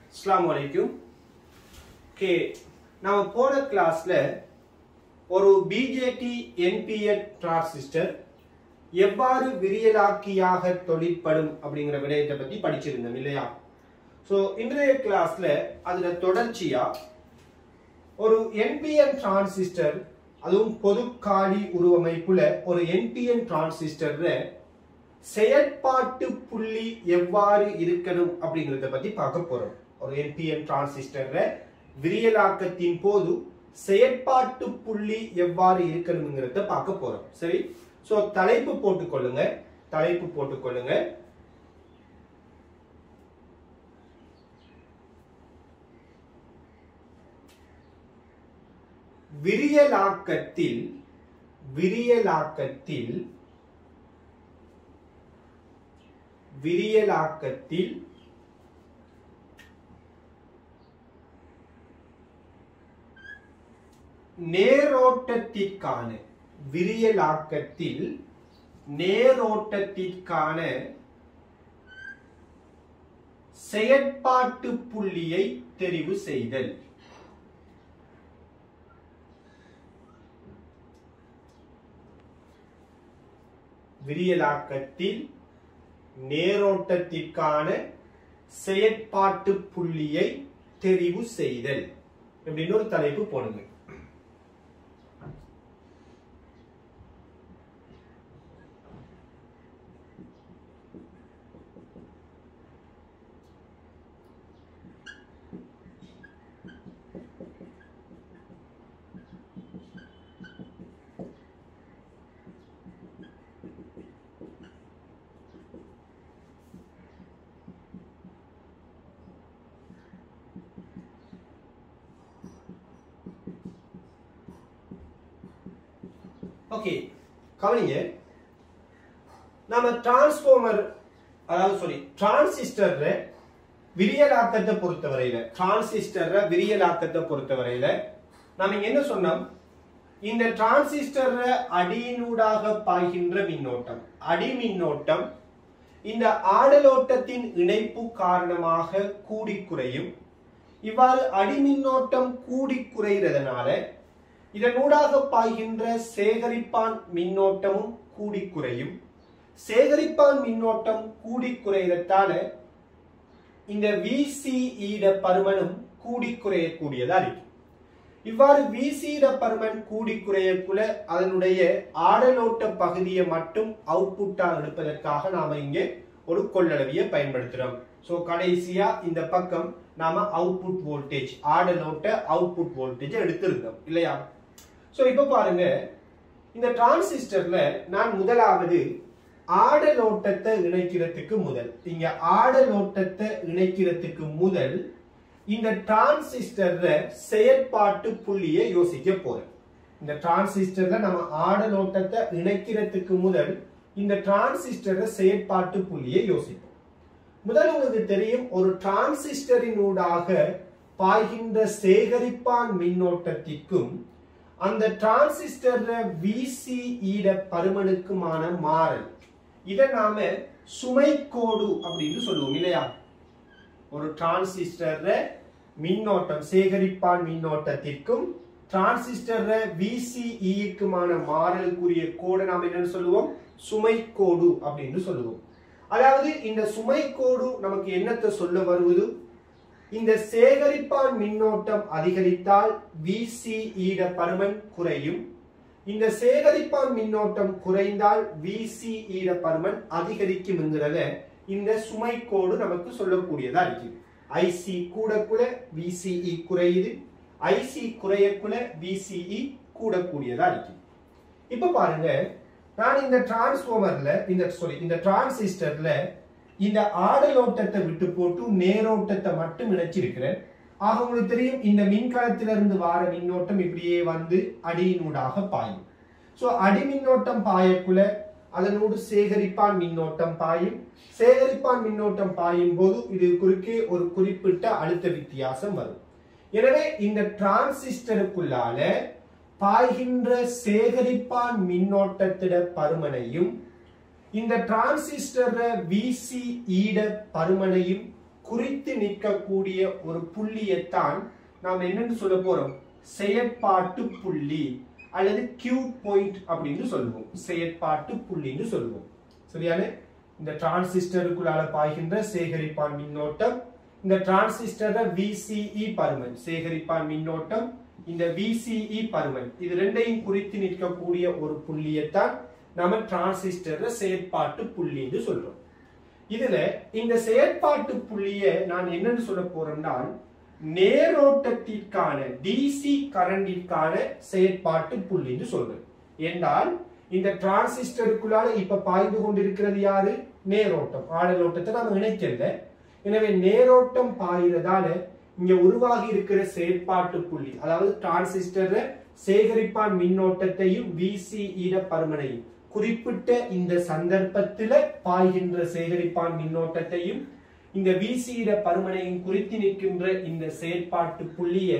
அஸ்ஸலாமு அலைக்கும் ஓகே நம்ம போன கிளாஸ்ல ஒரு பிஜேடி என்பிஎட் டிரான்சிஸ்டர் எவ்வாறு விரியலாக்கியாக தொழிற்படும் அப்படிங்கிற விடயத்தை பத்தி படிச்சிருந்தோம் இல்லையா ஸோ இன்றைய கிளாஸ்ல அதுல தொடர்ச்சியா ஒரு என்பிஎன் டிரான்சிஸ்டர் அதுவும் பொதுக்காடி உருவமைப்புல ஒரு என்பிஎன் டிரான்சிஸ்டர்ல செயற்பாட்டு புள்ளி எவ்வாறு இருக்கணும் அப்படிங்கறத பத்தி பார்க்க போறோம் ஒரு என்பிஎன் டிரான்சிஸ்டர்ல விரியலாக்கத்தின் போது செயற்பாட்டு புள்ளி எவ்வாறு இருக்கணுங்கிறத பார்க்க போறோம் சரி சோ தலைப்பு போட்டுக்கொள்ளுங்க தலைப்பு போட்டுக்கொள்ளுங்க விரியலாக்கத்தில் விரியலாக்கத்தில் விரியலாக்கத்தில் நேரோட்டத்திற்கான விரியலாக்கத்தில் நேரோட்டத்திற்கான செயற்பாட்டு புள்ளியை தெரிவு செய்தல் விரியலாக்கத்தில் நேரோட்டத்திற்கான செயற்பாட்டு புள்ளியை தெரிவு செய்தல் அப்படின்னு ஒரு தலைப்பு போடுங்க ஓகே கவனிங்க நாம டிரான்ஸ்ஃபார்மர் அதாவது சாரி டிரான்சிஸ்டர்ல விரியலாக்கத்தை பொறுத்தவரையில டிரான்சிஸ்டர்ல விரியலாக்கத்தை பொறுத்தவரையில நாம இங்க என்ன சொன்னோம் இந்த டிரான்சிஸ்டர்ல அடியினூடாக பாய்கின்ற மின்னோட்டம் அடி மின்னோட்டம் இந்த ஆடலோட்டத்தின் இணைப்பு காரணமாக கூடி குறையும் இவ்வாறு அடிமின்னோட்டம் கூடி குறைகிறதுனால இதனூடாக பாய்கின்ற சேகரிப்பான் மின்னோட்டமும் கூடி குறையும் சேகரிப்பான் மின்னோட்டம் கூடி குறைகிறதால இந்த விசிஇட பருமனும் கூடி குறையக்கூடியதா இருக்கு இவ்வாறு விசியிட பருமன் கூடி குறையக்குள்ள அதனுடைய ஆடலோட்ட பகுதியை மட்டும் அவுட்புட்டா எடுப்பதற்காக நாம இங்கே ஒரு கொள்ளளவியை பயன்படுத்துறோம் சோ கடைசியா இந்த பக்கம் நாம அவுட்புட் வோல்டேஜ் ஆடலோட்ட அவுட்புட் வோல்டேஜ் எடுத்திருந்தோம் இல்லையா சோ இப்ப பாருங்க இந்த டிரான்சிஸ்டர்ல நான் முதலாவது ஆடலோட்டத்தை இணைக்கிறதுக்கு முதல் இங்க ஆடலோட்டத்தை இணைக்கிறதுக்கு முதல் இந்த டிரான்சிஸ்டர்ல செயற்பாட்டு புள்ளியை யோசிக்க போறேன் இந்த டிரான்சிஸ்டர்ல நம்ம ஆடலோட்டத்தை இணைக்கிறதுக்கு முதல் இந்த டிரான்சிஸ்டர்ல செயற்பாட்டு புள்ளியை யோசிப்போம் முதல் உங்களுக்கு தெரியும் ஒரு டிரான்சிஸ்டரினூடாக பாய்கின்ற சேகரிப்பான் மின்னோட்டத்திற்கும் அந்த டிரான்சிஸ்டர்ல விசிஇட பருமனுக்குமான மாறல் இதை நாம சுமை கோடு அப்படின்னு சொல்லுவோம் இல்லையா ஒரு டிரான்சிஸ்டர்ல மின்னோட்டம் சேகரிப்பான் மின்னோட்டத்திற்கும் டிரான்சிஸ்டர்ல விசிஇக்குமான மாறலுக்குரிய கோடை நாம் என்னன்னு சொல்லுவோம் சுமை கோடு அப்படின்னு சொல்லுவோம் அதாவது இந்த சுமை கோடு நமக்கு என்னத்தை சொல்ல வருவது இந்த சேகரிப்பான் மின்னோட்டம் அதிகரித்தால் விசிஇட பருமன் குறையும் இந்த சேகரிப்பான் மின்னோட்டம் குறைந்தால் விசிஇட பருமன் அதிகரிக்கும் என்கிறத இந்த சுமை கோடு நமக்கு சொல்லக்கூடியதா இருக்கு ஐசி கூடக்குள்ள விசிஇ குறையுது ஐசி குறையக்குள்ள விசிஇ கூடக்கூடியதா இருக்கு இப்ப பாருங்க நான் இந்த டிரான்ஸ்ஃபார்மர்ல இந்த சாரி இந்த டிரான்சிஸ்டர்ல இந்த ஆடலோட்டத்தை விட்டு போட்டு நேரோட்டத்தை மட்டும் இணைச்சிருக்கிறேன் ஆக உங்களுக்கு தெரியும் இந்த மின்கலத்திலிருந்து வார மின்னோட்டம் இப்படியே வந்து அடியினூடாக பாயும் சோ அடி மின்னோட்டம் பாயக்குள்ள அதனோடு சேகரிப்பான் மின்னோட்டம் பாயும் சேகரிப்பான் மின்னோட்டம் பாயும் போது இது குறுக்கே ஒரு குறிப்பிட்ட அழுத்த வித்தியாசம் வரும் எனவே இந்த டிரான்சிஸ்டருக்குள்ளால பாய்கின்ற சேகரிப்பான் மின்னோட்டத்திட பருமனையும் இந்த டிரான்சிஸ்டர் விசி ஈட பருமனையும் குறித்து நிற்கக்கூடிய ஒரு புள்ளியைத்தான் நாம் என்னன்னு சொல்ல போறோம் செயற்பாட்டு புள்ளி அல்லது கியூ பாயிண்ட் அப்படின்னு சொல்லுவோம் செயற்பாட்டு புள்ளின்னு சொல்லுவோம் சரியானே இந்த டிரான்சிஸ்டருக்குள்ளால பாய்கின்ற சேகரிப்பான் மின்னோட்டம் இந்த டிரான்சிஸ்டர் விசிஇ பருமன் சேகரிப்பான் மின்னோட்டம் இந்த விசிஇ பருமன் இது ரெண்டையும் குறித்து நிற்கக்கூடிய ஒரு புள்ளியைத்தான் நாம டிரான்சிஸ்டர் செயற்பாட்டு புள்ளின்னு சொல்றோம் இதுல இந்த செயற்பாட்டு புள்ளிய நான் என்னன்னு சொல்ல போறேன்னால் நேரோட்டத்திற்கான டிசி கரண்டிற்கான செயற்பாட்டு புள்ளின்னு சொல்றேன் என்றால் இந்த டிரான்சிஸ்டருக்குள்ளால இப்ப பாய்ந்து கொண்டிருக்கிறது யாரு நேரோட்டம் ஆடலோட்டத்தை நம்ம இணைக்கல எனவே நேரோட்டம் பாயிறதால இங்க உருவாகி இருக்கிற செயற்பாட்டு புள்ளி அதாவது டிரான்சிஸ்டர் சேகரிப்பான் மின்னோட்டத்தையும் விசி ஈட பருமனையும் குறிப்பிட்ட இந்த சந்தர்ப்பத்துல பாய்கின்ற சேகரிப்பான் மின்னோட்டத்தையும் இந்த விசியிட பருமனையும் குறித்து நிற்கின்ற இந்த செயற்பாட்டு புள்ளிய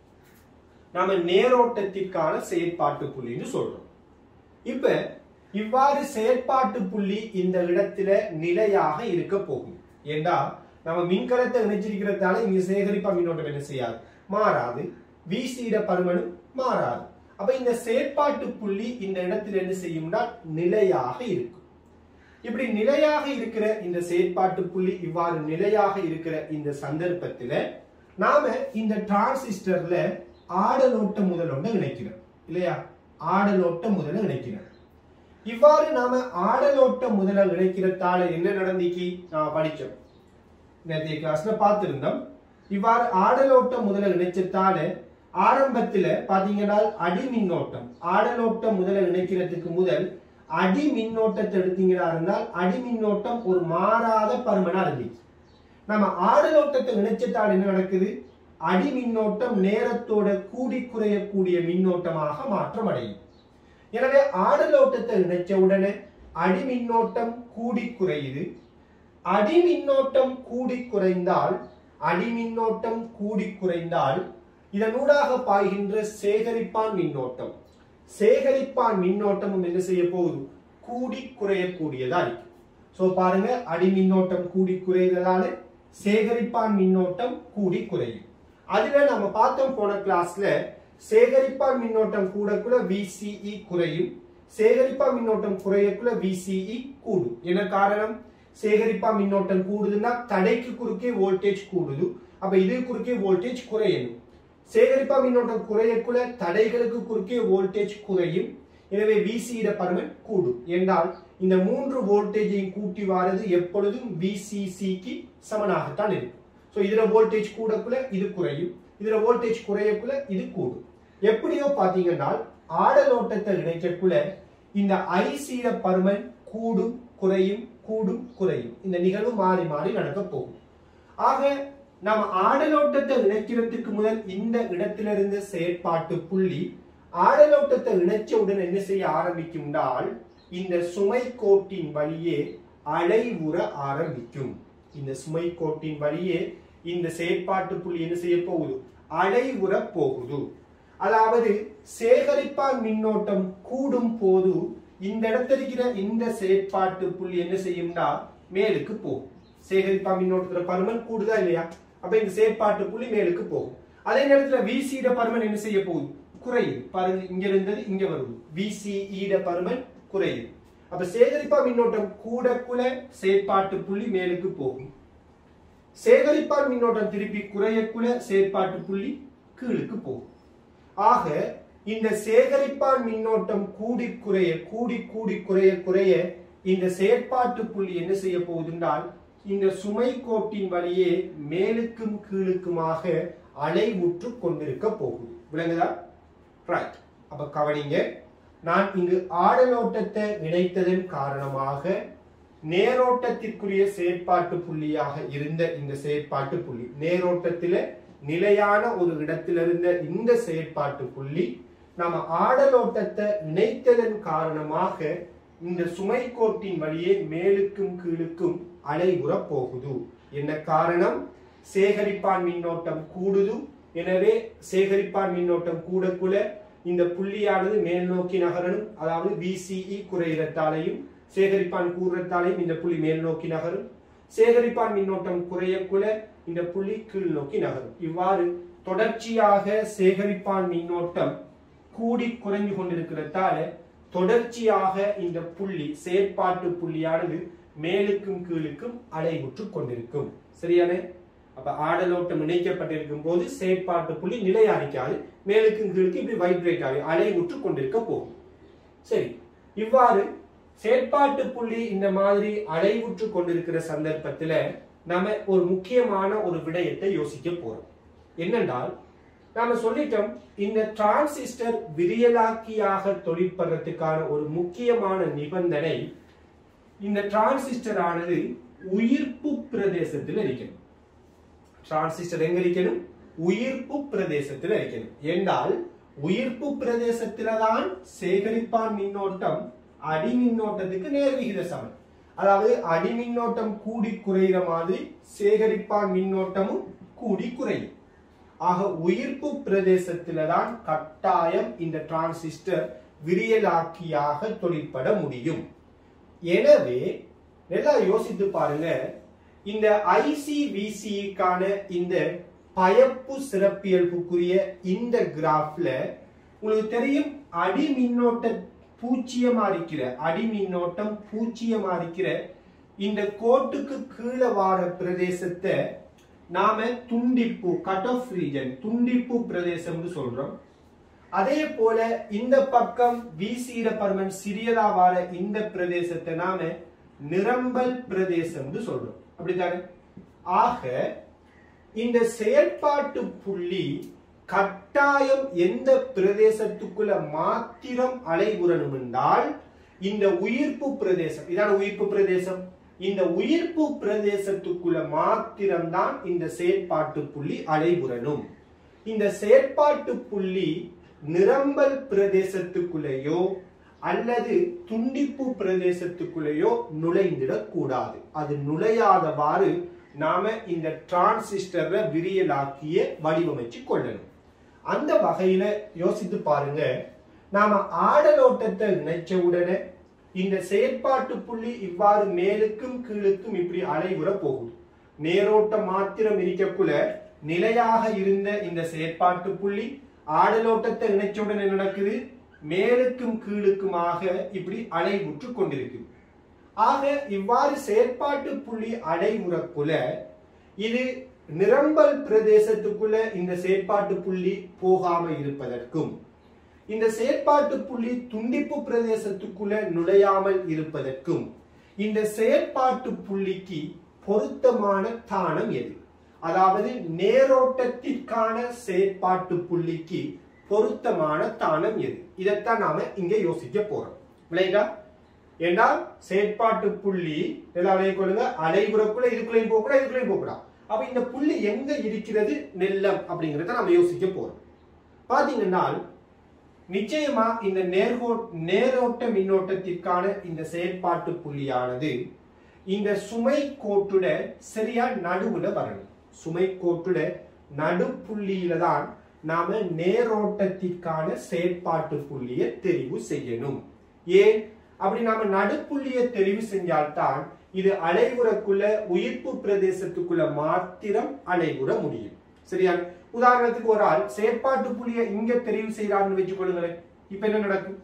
நாம நேரோட்டத்திற்கான செயற்பாட்டு புள்ளின்னு சொல்றோம் இப்ப இவ்வாறு செயற்பாட்டு புள்ளி இந்த இடத்துல நிலையாக இருக்க போகும் ஏண்டா நம்ம மின்கலத்தை இணைச்சிருக்கிறதால இங்க சேகரிப்பா மின்னோட்டம் என்ன செய்யாது மாறாது விசியிட பருமனும் மாறாது அப்ப இந்த செயற்பாட்டு புள்ளி இந்த இடத்துல என்ன செய்யும்னா நிலையாக இருக்கும் இப்படி நிலையாக இருக்கிற இந்த செயற்பாட்டு புள்ளி இவ்வாறு நிலையாக இருக்கிற இந்த சந்தர்ப்பத்துல நாம இந்த டிரான்சிஸ்டர்ல ஆடலோட்ட முதலோட இணைக்கிறோம் இல்லையா ஆடலோட்ட முதல இணைக்கிறோம் இவ்வாறு நாம ஆடலோட்ட முதல இணைக்கிறதால என்ன நடந்திக்கு நான் படிச்சோம் நேற்றைய கிளாஸ்ல பார்த்திருந்தோம் இவ்வாறு ஆடலோட்ட முதல இணைச்சதால ஆரம்பத்துல பாத்தீங்கன்னா அடி மின்னோட்டம் ஆடலோட்ட முதல இணைக்கிறதுக்கு முதல் அடி மின்னோட்டத்தை எடுத்தீங்களா இருந்தால் அடி மின்னோட்டம் ஒரு மாறாத பருமனா இருந்துச்சு நம்ம ஆடலோட்டத்தை இணைச்சதால் என்ன நடக்குது அடி மின்னோட்டம் நேரத்தோட கூடி குறையக்கூடிய மின்னோட்டமாக மாற்றம் அடையும் எனவே ஆடலோட்டத்தை இணைச்ச உடனே அடி மின்னோட்டம் கூடி குறையுது அடி மின்னோட்டம் கூடி குறைந்தால் அடி மின்னோட்டம் கூடி குறைந்தால் இதனூடாக பாய்கின்ற சேகரிப்பான் மின்னோட்டம் சேகரிப்பான் மின்னோட்டமும் என்ன செய்ய போகுது கூடி குறையக்கூடியதா இருக்கு சோ பாருங்க அடி மின்னோட்டம் கூடி குறையறதால சேகரிப்பான் மின்னோட்டம் கூடி குறையும் அதுல நம்ம பார்த்தோம் போன கிளாஸ்ல சேகரிப்பான் மின்னோட்டம் கூடக்குள்ள விசிஇ குறையும் சேகரிப்பா மின்னோட்டம் குறையக்குள்ள விசிஇ கூடும் என்ன காரணம் சேகரிப்பா மின்னோட்டம் கூடுதுன்னா தடைக்கு குறுக்கே வோல்டேஜ் கூடுது அப்ப இது குறுக்கே வோல்டேஜ் குறையணும் சேகரிப்பா மின்னோட்டம் குறையக்குள்ள தடைகளுக்கு குறுக்கே வோல்டேஜ் குறையும் எனவே விசியிட பருமன் கூடும் என்றால் இந்த மூன்று வோல்டேஜையும் கூட்டி வாரது எப்பொழுதும் விசிசிக்கு சமனாகத்தான் இருக்கும் ஸோ இதுல வோல்டேஜ் கூடக்குள்ள இது குறையும் இதுல வோல்டேஜ் குறையக்குள்ள இது கூடும் எப்படியோ பாத்தீங்கன்னா ஆடலோட்டத்தை இணைக்கக்குள்ள இந்த ஐசியிட பருமன் கூடும் குறையும் கூடும் குறையும் இந்த நிகழ்வு மாறி மாறி நடக்க போகும் ஆக நம்ம ஆடலோட்டத்தை இணைக்கிறதுக்கு முதல் இந்த இடத்திலிருந்து செயற்பாட்டு புள்ளி ஆடலோட்டத்தை இணைச்ச உடன் என்ன செய்ய ஆரம்பிக்கும் என்றால் இந்த சுமை கோட்டின் வழியே அலைவுற ஆரம்பிக்கும் இந்த சுமை கோட்டின் வழியே இந்த செயற்பாட்டு புள்ளி என்ன செய்ய போகுது அலைவுற போகுது அதாவது சேகரிப்பான் மின்னோட்டம் கூடும் போது இந்த இடத்துல இருக்கிற இந்த செயற்பாட்டு புள்ளி என்ன செய்யும்னா மேலுக்கு போகும் சேகரிப்பா மின்னோட்டத்துல பருமன் கூடுதா இல்லையா அப்ப இந்த செயற்பாட்டு புள்ளி மேலுக்கு போகும் அதே நேரத்துல விசியிட பருமன் என்ன செய்ய போகுது குறையுது பாருங்க இங்க இருந்தது இங்க வருது விசிஇட பருமன் குறையுது அப்ப சேகரிப்பா மின்னோட்டம் கூடக்குள்ள செயற்பாட்டு புள்ளி மேலுக்கு போகும் சேகரிப்பான் மின்னோட்டம் திருப்பி குறையக்குள்ள செயற்பாட்டு புள்ளி கீழுக்கு போகும் ஆக இந்த சேகரிப்பான் மின்னோட்டம் கூடி குறைய கூடி கூடி குறைய குறைய இந்த செயற்பாட்டு புள்ளி என்ன செய்ய போகுதுன்றால் இந்த சுமை கோட்டின் வழியே மேலுக்கும் கீழுக்குமாக அலைவுற்று கொண்டிருக்க போகுது விளங்குதா ரைட் அப்ப கவனிங்க நான் இங்கு ஆடலோட்டத்தை இணைத்ததன் காரணமாக நேரோட்டத்திற்குரிய செயற்பாட்டு புள்ளியாக இருந்த இந்த செயற்பாட்டு புள்ளி நேரோட்டத்தில நிலையான ஒரு இடத்தில் இருந்த இந்த செயற்பாட்டு புள்ளி நாம ஆடலோட்டத்தை இணைத்ததன் காரணமாக இந்த சுமை கோட்டின் வழியே மேலுக்கும் கீழுக்கும் அலைவுற போகுது என்ன காரணம் சேகரிப்பான் மின்னோட்டம் கூடுது எனவே சேகரிப்பான் மின்னோட்டம் கூடக்குள்ள இந்த புள்ளியானது மேல் நோக்கி நகரணும் அதாவது விசிஇ குறையிறத்தாலையும் சேகரிப்பான் கூறுறத்தாலையும் இந்த புள்ளி மேல் நோக்கி நகரும் சேகரிப்பான் மின்னோட்டம் குறையக்குள்ள இந்த புள்ளி கீழ் நோக்கி நகரும் இவ்வாறு தொடர்ச்சியாக சேகரிப்பான் மின்னோட்டம் கூடி குறைஞ்சு கொண்டிருக்கிறதால தொடர்ச்சியாக இந்த புள்ளி செயற்பாட்டு புள்ளியானது மேலுக்கும் கீழுக்கும் அலைவுற்று கொண்டிருக்கும் சரியானே அப்ப ஆடலோட்டம் இணைக்கப்பட்டிருக்கும் போது செயற்பாட்டு புள்ளி நிலையா நிற்காது மேலுக்கும் கீழுக்கும் இப்படி வைப்ரேட் ஆகி அலைவுற்று கொண்டிருக்க போகும் சரி இவ்வாறு செயற்பாட்டு புள்ளி இந்த மாதிரி அலைவுற்று கொண்டிருக்கிற சந்தர்ப்பத்துல நாம ஒரு முக்கியமான ஒரு விடயத்தை யோசிக்க போறோம் என்னென்றால் நாம சொல்லிட்டோம் இந்த டிரான்சிஸ்டர் விரியலாக்கியாக தொழிற்படுறதுக்கான ஒரு முக்கியமான நிபந்தனை இந்த டிரான்சிஸ்டர் ஆனது உயிர்ப்பு பிரதேசத்தில் இருக்கணும் டிரான்சிஸ்டர் எங்க இருக்கணும் உயிர்ப்பு பிரதேசத்தில் இருக்கணும் என்றால் உயிர்ப்பு பிரதேசத்தில தான் சேகரிப்பான் மின்னோட்டம் அடி மின்னோட்டத்துக்கு நேர் விகித சமன் அதாவது அடி மின்னோட்டம் கூடி குறைகிற மாதிரி சேகரிப்பான் மின்னோட்டமும் கூடி குறையும் ஆக உயிர்ப்பு பிரதேசத்தில தான் கட்டாயம் இந்த டிரான்சிஸ்டர் விரியலாக்கியாக தொழிற்பட முடியும் எனவே நல்லா யோசித்து பாருங்க இந்த ஐசிவிசிக்கான இந்த பயப்பு சிறப்பியல்புக்குரிய இந்த கிராஃப்ல உங்களுக்கு தெரியும் அடி மின்னோட்ட பூச்சியமா இருக்கிற அடி மின்னோட்டம் பூச்சியமா இருக்கிற இந்த கோட்டுக்கு கீழே வார பிரதேசத்தை நாம துண்டிப்பு கட் ஆஃப் ரீஜன் துண்டிப்பு பிரதேசம்னு சொல்றோம் அதே போல இந்த பக்கம் வீசிற பருமன் சிறியதா வார இந்த பிரதேசத்தை நாம நிரம்பல் பிரதேசம்னு சொல்றோம் அப்படித்தானே ஆக இந்த செயற்பாட்டு புள்ளி கட்டாயம் எந்த பிரதேசத்துக்குள்ள மாத்திரம் அலைவுறணும் என்றால் இந்த உயிர்ப்பு பிரதேசம் இதான உயிர்ப்பு பிரதேசம் இந்த உயிர்ப்பு பிரதேசத்துக்குள்ள மாத்திரம்தான் இந்த செயற்பாட்டு புள்ளி அலைவுறணும் இந்த செயற்பாட்டு புள்ளி நிரம்பல் பிரதேசத்துக்குள்ளேயோ அல்லது துண்டிப்பு பிரதேசத்துக்குள்ளேயோ நுழைந்திடக் கூடாது அது நுழையாதவாறு நாம இந்த டிரான்சிஸ்டரை விரியலாக்கிய வடிவமைச்சு கொள்ளணும் அந்த வகையில யோசித்து பாருங்க நாம ஆடலோட்டத்தை இணைச்ச உடனே இந்த செயற்பாட்டு புள்ளி இவ்வாறு மேலுக்கும் கீழுக்கும் இப்படி அலைவுற போகுது நேரோட்டம் மாத்திரம் இருக்கக்குள்ள நிலையாக இருந்த இந்த செயற்பாட்டு புள்ளி ஆடலோட்டத்தை இணைச்ச உடனே நடக்குது மேலுக்கும் கீழுக்குமாக இப்படி அலைவுற்று கொண்டிருக்கு ஆக இவ்வாறு செயற்பாட்டு புள்ளி அடைமுறக்குள்ள இது நிரம்பல் பிரதேசத்துக்குள்ள இந்த செயற்பாட்டு புள்ளி போகாம இருப்பதற்கும் இந்த செயற்பாட்டு புள்ளி துண்டிப்பு பிரதேசத்துக்குள்ள நுழையாமல் இருப்பதற்கும் இந்த செயற்பாட்டு புள்ளிக்கு பொருத்தமான தானம் எது அதாவது நேரோட்டத்திற்கான செயற்பாட்டு புள்ளிக்கு பொருத்தமான தானம் எது இதைத்தான் நாம இங்க யோசிக்க போறோம் விளையா ஏண்டா செயற்பாட்டு புள்ளி எல்லாம் விளைய கொள்ளுங்க அலைபுறக்குள்ள இதுக்குள்ளேயும் போகக்கூடாது இதுக்குள்ளேயும் போகக்கூடாது அப்ப இந்த புள்ளி எங்க இருக்கிறது நெல்லம் அப்படிங்கறத நம்ம யோசிக்க போறோம் பாத்தீங்கன்னா நிச்சயமா இந்த நேர்கோ நேரோட்ட மின்னோட்டத்திற்கான இந்த செயற்பாட்டு புள்ளியானது இந்த சுமை கோட்டுட சரியா நடுவுல வரணும் சுமை கோட்டுட நடுப்புள்ளியில தான் நாம நேரோட்டத்திற்கான செயற்பாட்டு புள்ளியை தெரிவு செய்யணும் ஏன் அப்படி நாம நடுப்புள்ளியை தெரிவு செஞ்சால்தான் இது அலைவுறக்குள்ள உயிர்ப்பு பிரதேசத்துக்குள்ள மாத்திரம் அலைவுற முடியும் சரியா உதாரணத்துக்கு ஒரு ஆள் செயற்பாட்டு புள்ளியை இங்க தெரிவு செய்யறாருன்னு வச்சுக்கொள்ளுங்களேன் இப்ப என்ன நடக்கும்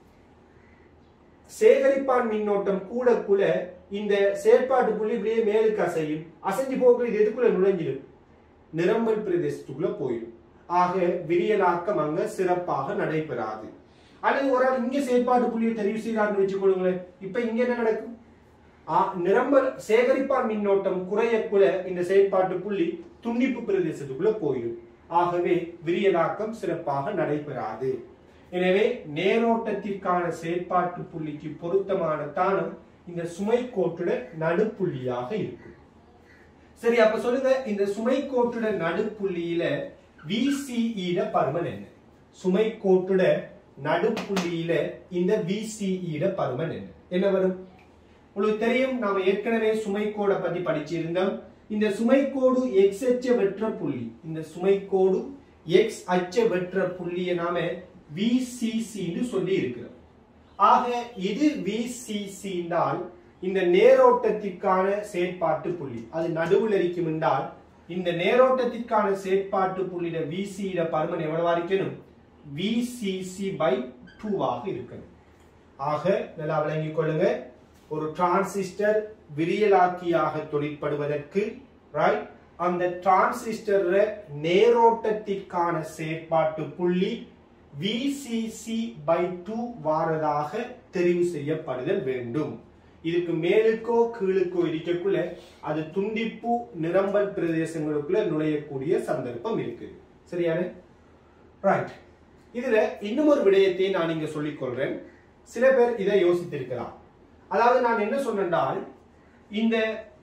சேகரிப்பான் மின்னோட்டம் கூட கூட இந்த செயற்பாட்டு புள்ளி இப்படியே மேலுக்கு அசையும் அசைஞ்சு போக இது எதுக்குள்ள நுழைஞ்சிடும் நிரம்பல் பிரதேசத்துக்குள்ள போயிடும் ஆக விரியலாக்கம் அங்க சிறப்பாக நடைபெறாது அல்லது ஒரு ஆள் இங்க செயற்பாட்டு புள்ளியை தெரிவு செய்யறாருன்னு வச்சுக்கொள்ளுங்களேன் இப்ப இங்க என்ன நடக்கும் நிரம்பல் சேகரிப்பான் மின்னோட்டம் குறையக்குள்ள இந்த செயற்பாட்டு புள்ளி துண்டிப்பு பிரதேசத்துக்குள்ள போயிடும் ஆகவே விரியலாக்கம் சிறப்பாக நடைபெறாது எனவே நேரோட்டத்திற்கான செயற்பாட்டு புள்ளிக்கு பொருத்தமான தானம் இந்த சுமை கோட்டுட நடுப்புள்ளியாக இருக்கும் சரி அப்ப சொல்லுங்க இந்த சுமை கோட்டுட நடுப்புள்ளியில விசிஇட பருமன் என்ன சுமை கோட்டுட நடுப்புள்ளியில இந்த விசிஇட பருமன் என்ன என்ன வரும் உங்களுக்கு தெரியும் நாம ஏற்கனவே சுமை கோடை பத்தி படிச்சிருந்தோம் இந்த சுமை கோடு எக்ஸ் அச்ச வெற்ற புள்ளி இந்த சுமை கோடு எக்ஸ் அச்ச வெற்ற புள்ளியை நாம விசிசின்னு சொல்லி இருக்கிறோம் ஆக இது விசிசி என்றால் இந்த நேரோட்டத்திற்கான செயற்பாட்டு புள்ளி அது நடுவில் இருக்கும் என்றால் இந்த நேரோட்டத்திற்கான செயற்பாட்டு புள்ளியிட விசியிட பருமன் எவ்வளவா இருக்கணும் விசிசி பை டூவாக இருக்கணும் ஆக நல்லா விளங்கிக் கொள்ளுங்க ஒரு டிரான்சிஸ்டர் விரியலாக்கியாக தொழிற்படுவதற்கு ரைட் அந்த டிரான்சிஸ்டர் நேரோட்டத்திற்கான செயற்பாட்டு புள்ளி விசிசி பை டூ வாரதாக தெரிவு செய்யப்படுதல் வேண்டும் இதுக்கு மேலுக்கோ கீழுக்கோ இருக்கக்குள்ள அது துண்டிப்பு நிரம்பல் பிரதேசங்களுக்குள்ள நுழையக்கூடிய சந்தர்ப்பம் இருக்கு சரியானே ரைட் இதுல இன்னும் ஒரு விடயத்தை நான் இங்க சொல்லிக் கொள்றேன் சில பேர் இதை யோசித்திருக்கலாம் அதாவது நான் என்ன சொன்னேன்டால் இந்த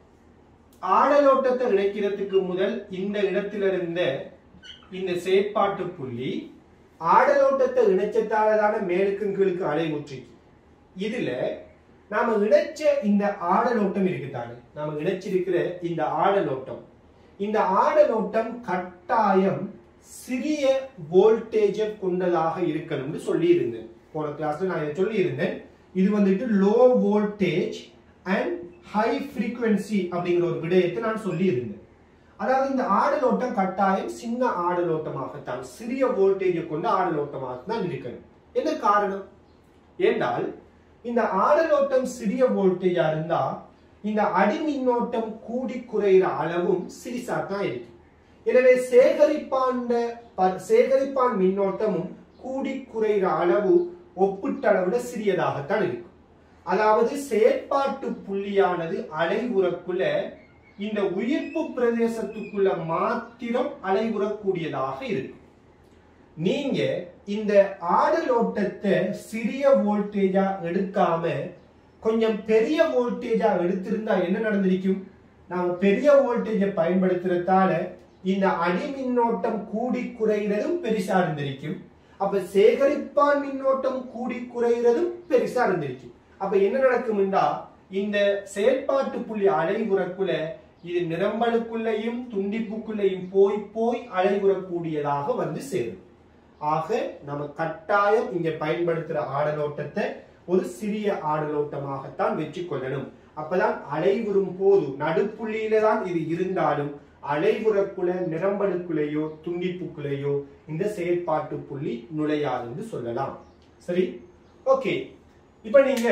ஆடலோட்டத்தை இணைக்கிறதுக்கு முதல் இந்த இடத்திலிருந்த இந்த செயற்பாட்டு புள்ளி ஆடலோட்டத்தை இணைச்சத்தாலதான மேலுக்கும் கீழுக்கும் அலைமுற்றிக்கு இதுல நாம இணைச்ச இந்த ஆடலோட்டம் இருக்குதானே நாம இணைச்சிருக்கிற இந்த ஆடலோட்டம் இந்த ஆடலோட்டம் கட்டாயம் சிறிய வோல்டேஜை கொண்டதாக இருக்கணும்னு சொல்லி இருந்தேன் போன கிளாஸ்ல நான் இதை சொல்லி இருந்தேன் இது வந்துட்டு low voltage and high frequency அப்படிங்கிற ஒரு விடயத்தை நான் சொல்லி இருந்தேன் அதாவது இந்த ஆடலோட்டம் கட்டாயம் சின்ன ஆடலோட்டமாகத்தான் சிறிய வோல்டேஜை கொண்ட ஆடலோட்டமாக தான் இருக்கணும் என்ன காரணம் ஏண்டால் இந்த ஆடலோட்டம் சிறிய வோல்டேஜா இருந்தா இந்த அடி மின்னோட்டம் கூடி குறைகிற அளவும் சிறிசா தான் இருக்கு எனவே சேகரிப்பாண்ட ப- சேகரிப்பான் மின்னோட்டமும் கூடி குறைகிற அளவு ஒப்பிட்டளவுல சிறியதாகத்தான் இருக்கும் அதாவது செயற்பாட்டு புள்ளியானது அலைவுறக்குள்ள இந்த உயிர்ப்பு பிரதேசத்துக்குள்ள மாத்திரம் அலைவுறக்கூடியதாக இருக்கும் நீங்க இந்த ஆடலோட்டத்தை சிறிய வோல்டேஜா எடுக்காம கொஞ்சம் பெரிய வோல்டேஜா எடுத்திருந்தா என்ன நடந்திருக்கும் நாம பெரிய வோல்டேஜை பயன்படுத்துறதால இந்த அடி மின்னோட்டம் கூடி குறைகிறதும் பெருசா இருந்திருக்கும் அப்ப சேகரிப்பான் மின்னோட்டம் கூடி குறைகிறதும் பெருசா இருந்திருக்கும் அப்ப என்ன நடக்கும்டா இந்த செயற்பாட்டு புள்ளி அலைவுறக்குள்ள இது நிரம்பலுக்குள்ளேயும் துண்டிப்புக்குள்ளேயும் போய் போய் அலைவுறக்கூடியதாக வந்து சேரும் ஆக நம்ம கட்டாயம் இங்க பயன்படுத்துற ஆடலோட்டத்தை ஒரு சிறிய ஆடலோட்டமாகத்தான் வெற்றி கொள்ளணும் அப்பதான் அலைவுறும் போது நடுப்புள்ளியில தான் இது இருந்தாலும் அலைவுறக்குள்ள நிரம்பலுக்குள்ளேயோ துண்டிப்புக்குள்ளேயோ இந்த செயற்பாட்டு புள்ளி நுழையாதுன்னு சொல்லலாம் சரி ஓகே இப்ப நீங்க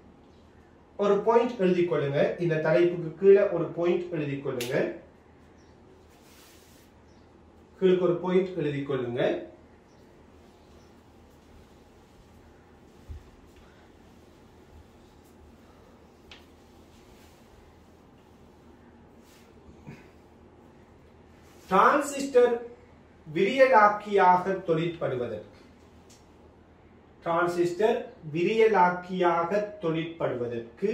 ஒரு பாயிண்ட் எழுதி கொள்ளுங்க இந்த தலைப்புக்கு கீழே ஒரு பாயிண்ட் எழுதி கொள்ளுங்க கீழே ஒரு பாயிண்ட் எழுதி கொள்ளுங்க டிரான்சிஸ்டர் விரியலாக்கியாக தொழிற்படுவதற்கு டிரான்சிஸ்டர் விரியலாக்கியாக தொழிற்படுவதற்கு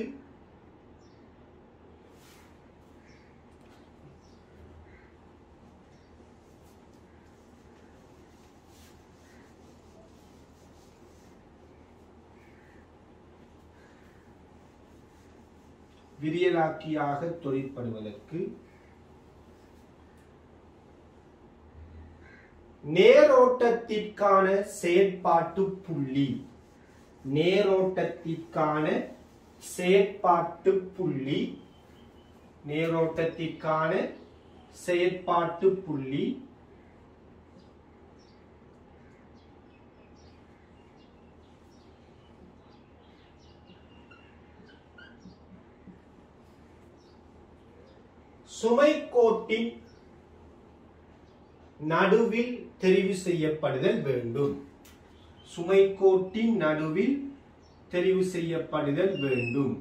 விரியலாக்கியாக தொழிற்படுவதற்கு நேரோட்டத்திற்கான செயற்பாட்டு புள்ளி நேரோட்டத்திற்கான செயற்பாட்டு புள்ளி நேரோட்டத்திற்கான செயற்பாட்டு புள்ளி சுமைக்கோட்டின் நடுவில் தெரிவு செய்யப்படுதல் வேண்டும் சுமைக்கோட்டின் நடுவில் தெரிவு செய்யப்படுதல் வேண்டும்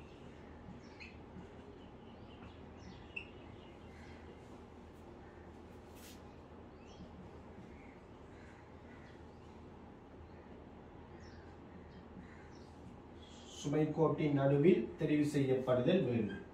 சுமைக்கோட்டின் நடுவில் தெரிவு செய்யப்படுதல் வேண்டும்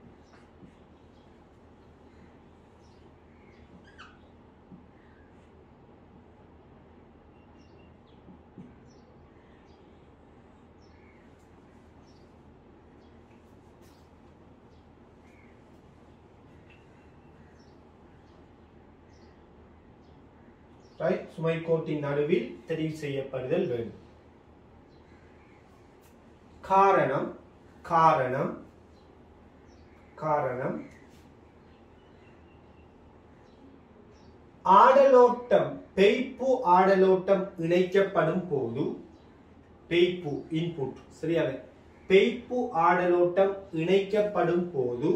ரைட் சுமைக்கோட்டின் நடுவில் தெரிவு செய்யப்படுதல் வேண்டும் காரணம் காரணம் காரணம் ஆடலோட்டம் பெய்ப்பு ஆடலோட்டம் இணைக்கப்படும் போது பெய்ப்பு இன்புட் சரியாக பெய்ப்பு ஆடலோட்டம் இணைக்கப்படும் போது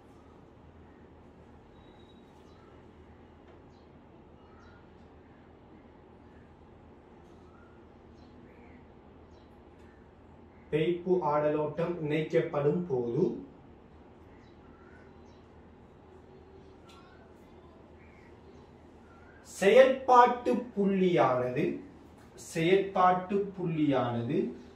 பெய்ப்பு ஆடலோட்டம் இணைக்கப்படும் போது செயற்பாட்டு புள்ளியானது செயற்பாட்டு புள்ளியானது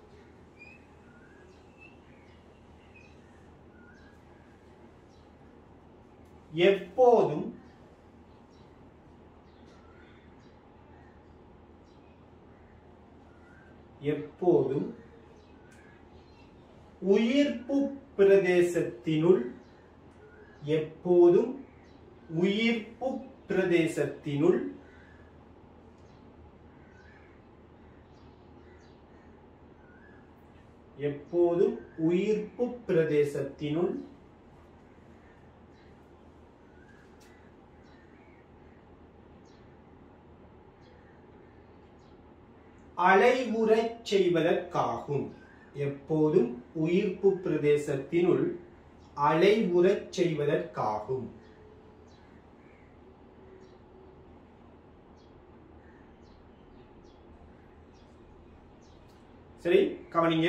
எப்போதும் எப்போதும் உயிர்ப்பு பிரதேசத்தினுள் எப்போதும் உயிர்ப்பு பிரதேசத்தினுள் எப்போதும் உயிர்ப்பு பிரதேசத்தினுள் அலைவுறச் செய்வதற்காகும் எப்போதும் உயிர்ப்பு பிரதேசத்தினுள் அலைவுறச் செய்வதற்காகும் சரி கவனிங்க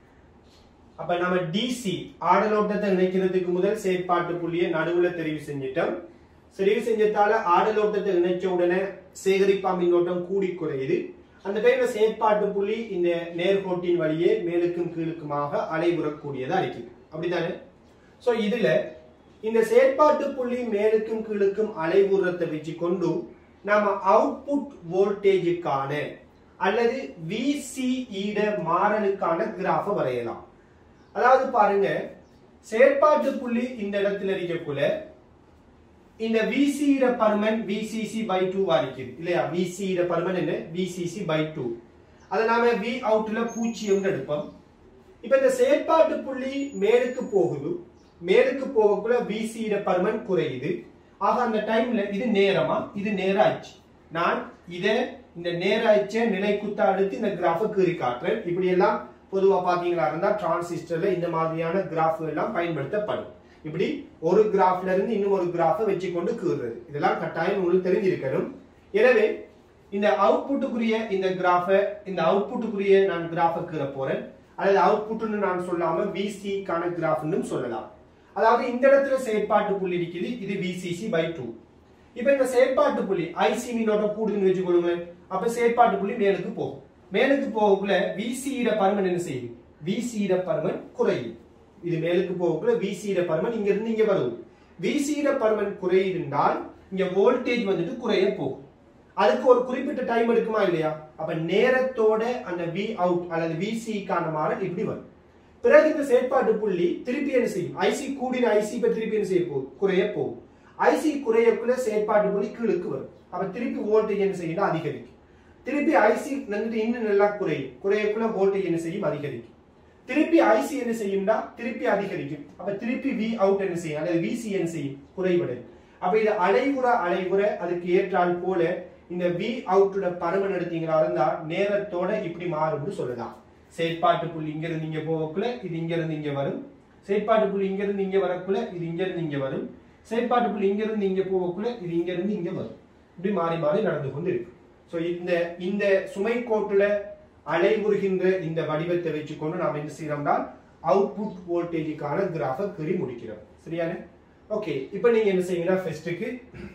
அப்ப நம்ம டிசி ஆடலோட்டத்தை இணைக்கிறதுக்கு முதல் செயற்பாட்டு புள்ளியை நடுவுல தெரிவு செஞ்சிட்டோம் தெரிவு செஞ்சதால ஆடலோட்டத்தை இணைச்ச உடனே சேகரிப்பா மின்னோட்டம் கூடி குறையுது அந்த டைம்ல செயற்பாட்டு புள்ளி இந்த நேர்கோட்டின் வழியே மேலுக்கும் கீழுக்குமாக அலைவுறக்கூடியதா இருக்குது அப்படித்தானே சோ இதுல இந்த செயற்பாட்டு புள்ளி மேலுக்கும் கீழுக்கும் அலைவுறத்தை வச்சு கொண்டு நாம அவுட்புட் வோல்டேஜுக்கான அல்லது விசிஇட மாறலுக்கான கிராஃப வரையலாம் அதாவது பாருங்க செயற்பாட்டு புள்ளி இந்த இடத்துல இருக்கக்குள்ள இந்த விசியிட பருமன் விசிசி பை டூ இருக்குது இல்லையா விசியிட பருமன் என்ன விசிசி பை டூ அதை நாம வி அவுட்ல பூஜ்ஜியம் எடுப்போம் இப்ப இந்த செயற்பாட்டு புள்ளி மேலுக்கு போகுது மேலுக்கு போகக்குள்ள விசியிட பருமன் குறையுது ஆக அந்த டைம்ல இது நேரமா இது நேராச்சு நான் இத இந்த நேராய்ச்ச நிலை குத்த அடுத்து இந்த கிராஃபை கீறி காட்டுறேன் இப்படி எல்லாம் பொதுவா பாத்தீங்களா இருந்தா டிரான்சிஸ்டர்ல இந்த மாதிரியான கிராஃப் எல்லாம் பயன்படுத்தப்படும் இப்படி ஒரு கிராஃப்ல இருந்து இன்னும் ஒரு கிராஃபை வச்சு கொண்டு கீறுறது இதெல்லாம் கட்டாயம் உங்களுக்கு தெரிஞ்சிருக்கணும் எனவே இந்த அவுட்புட்டுக்குரிய இந்த கிராஃபை இந்த அவுட்புட்டுக்குரிய நான் கிராஃபை கீற போறேன் அல்லது அவுட்புட்னு நான் சொல்லாம விசிக்கான கிராஃப்னு சொல்லலாம் அதாவது இந்த இடத்துல செயற்பாட்டு புள்ளி இருக்குது இது விசிசி பை டூ இப்ப இந்த செயற்பாட்டு புள்ளி ஐசி மின்னோட்டம் கூடுதுன்னு வச்சுக்கொள்ளுங்க அப்ப செயற்பாட்டு புள்ளி மேலுக்கு போகும் மேலுக்கு போகக்குள்ள விசியிட பருமன் என்ன செய்யுது விசியிட பருமன் குறையுது இது மேலுக்கு போகக்குள்ள விசியிட பருமன் இங்க இருந்து இங்க வருது விசியிட பருமன் குறையுதுனால் இங்க வோல்டேஜ் வந்துட்டு குறைய போகும் அதுக்கு ஒரு குறிப்பிட்ட டைம் எடுக்குமா இல்லையா அப்ப நேரத்தோட அந்த வி அவுட் அல்லது விசிக்கான மாறல் இப்படி வரும் பிறகு இந்த செயற்பாட்டு புள்ளி திருப்பி என்ன செய்யும் ஐசி கூடின ஐசி இப்ப திருப்பி என்ன செய்ய போகுது குறைய போகும் ஐசி குறையக்குள்ள செயற்பாட்டு புள்ளி கீழுக்கு வரும் அப்ப திருப்பி வோல்டேஜ் என்ன செய்யணும் அதிகரிக்கும் திருப்பி ஐசி வந்துட்டு இன்னும் நல்லா குறையும் குறையக்குள்ள வோல்டேஜ் என்ன செய்யும் அதிகரிக்கும் திருப்பி ஐசி என்ன செய்யும்டா திருப்பி அதிகரிக்கும் அப்ப திருப்பி வி அவுட் என்ன செய்யும் அல்லது விசி என்ன செய்யும் குறைவடையும் அப்ப இது அலைவுற அலைவுற அதுக்கு ஏற்றால் போல இந்த வி அவுட்டோட பருமன் எடுத்தீங்களா இருந்தா நேரத்தோட இப்படி மாறும்னு சொல்லலாம் செயற்பாட்டு புள்ளி இங்க இருந்து இங்க போகக்குள்ள இது இங்க இருந்து இங்க வரும் செயற்பாட்டு புள்ளி இங்க இருந்து இங்க வரக்குள்ள இது இங்க இருந்து இங்க வரும் செயற்பாட்டு புள்ளி இங்க இருந்து இங்க போகக்குள்ள இது இங்க இருந்து இங்க வரும் இப்படி மாறி மாறி நடந்து கொண்டு இருக்கு சோ இந்த இந்த சுமை கோட்டுல அலைவுறுகின்ற இந்த வடிவத்தை வச்சுக்கொண்டு நாம் என்ன செய்யறோம்னா அவுட்புட் வோல்டேஜுக்கான கிராஃபை கீறி முடிக்கிறோம் சரியானே ஓகே இப்போ நீங்க என்ன செய்யணும் ஃபர்ஸ்ட்டுக்கு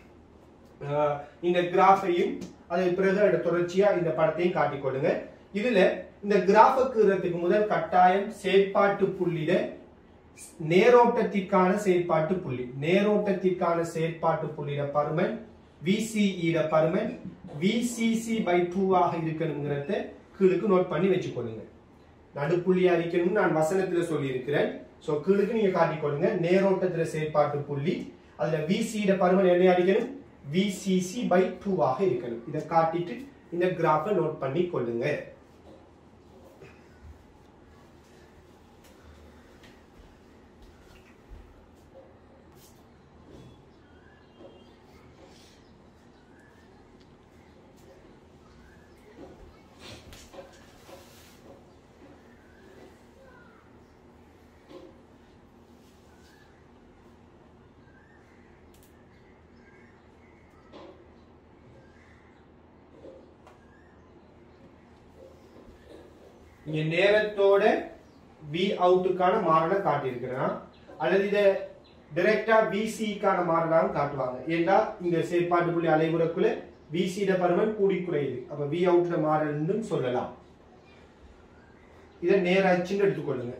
இந்த கிராஃபையும் அதன் பிறகு அதோட தொடர்ச்சியா இந்த படத்தையும் காட்டிக்கொள்ளுங்க இதுல இந்த கிராஃபை கீறதுக்கு முதல் கட்டாயம் செயற்பாட்டு புள்ளியில நேரோட்டத்திற்கான செயற்பாட்டு புள்ளி நேரோட்டத்திற்கான செயற்பாட்டு புள்ளியில பருமன் விசிஇட பருமன் விசிசி பை டூ ஆக இருக்கணுங்கிறத கீழுக்கு நோட் பண்ணி வச்சுக்கொள்ளுங்க நடுப்புள்ளியா இருக்கணும்னு நான் வசனத்துல சொல்லி இருக்கிறேன் சோ கீழுக்கு நீங்க காட்டிக்கொள்ளுங்க நேரோட்டத்துல செயற்பாட்டு புள்ளி அதுல விசியிட பருமன் என்ன அடிக்கணும் விசிசி பை டூ ஆக இருக்கணும் இதை காட்டிட்டு இந்த கிராஃபை நோட் பண்ணி கொள்ளுங்க இங்க நேரத்தோட வி அவுட்டுக்கான மாறலை காட்டியிருக்கிறேன் அல்லது இதை டைரக்டா விசிக்கான மாறலாகவும் காட்டுவாங்க ஏன்னா இந்த செயற்பாட்டு புள்ளி அலைவுறக்குள்ள விசிட பருமன் கூடி குறையுது அப்ப வி அவுட்ல மாறல்னு சொல்லலாம் இதை நேர அச்சுன்னு எடுத்துக்கொள்ளுங்க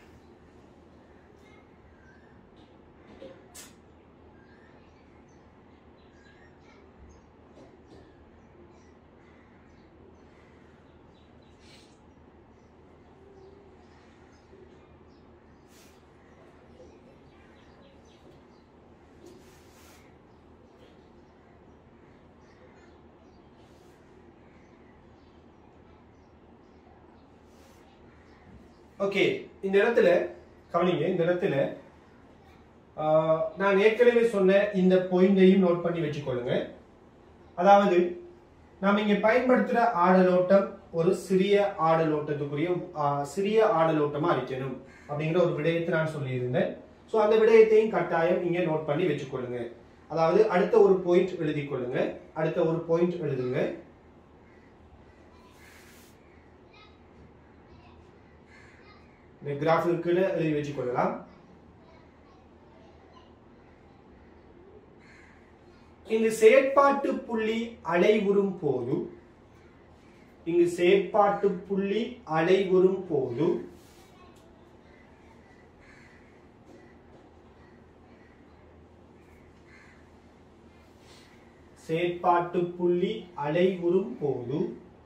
ஓகே இந்த இடத்துல கவனிங்க இந்த இடத்துல ஆஹ், நான் ஏற்கனவே சொன்ன இந்த பாயிண்டையும் நோட் பண்ணி வச்சுக்கொள்ளுங்க அதாவது நாம் இங்க பயன்படுத்துற ஆடலோட்டம் ஒரு சிறிய ஆடலோட்டத்துக்குரிய ஆஹ், சிறிய ஆடலோட்டமா இருக்கணும் அப்படிங்கிற ஒரு விடயத்தை நான் சொல்லியிருந்தேன் ஸோ அந்த விடயத்தையும் கட்டாயம் இங்க நோட் பண்ணி வச்சுக்கொள்ளுங்க அதாவது அடுத்த ஒரு பாயிண்ட் எழுதிக் கொள்ளுங்க அடுத்த ஒரு பாயிண்ட் எழுதுங்க இந்த கிராஃபிற்கு கீழே எழுதி வச்சுக் கொள்ளலாம் இங்கு செயற்பாட்டு புள்ளி அலைவுறும் போது இங்கு செயற்பாட்டு புள்ளி அலைவுறும் போது செயற்பாட்டு புள்ளி அலைவுறும் போது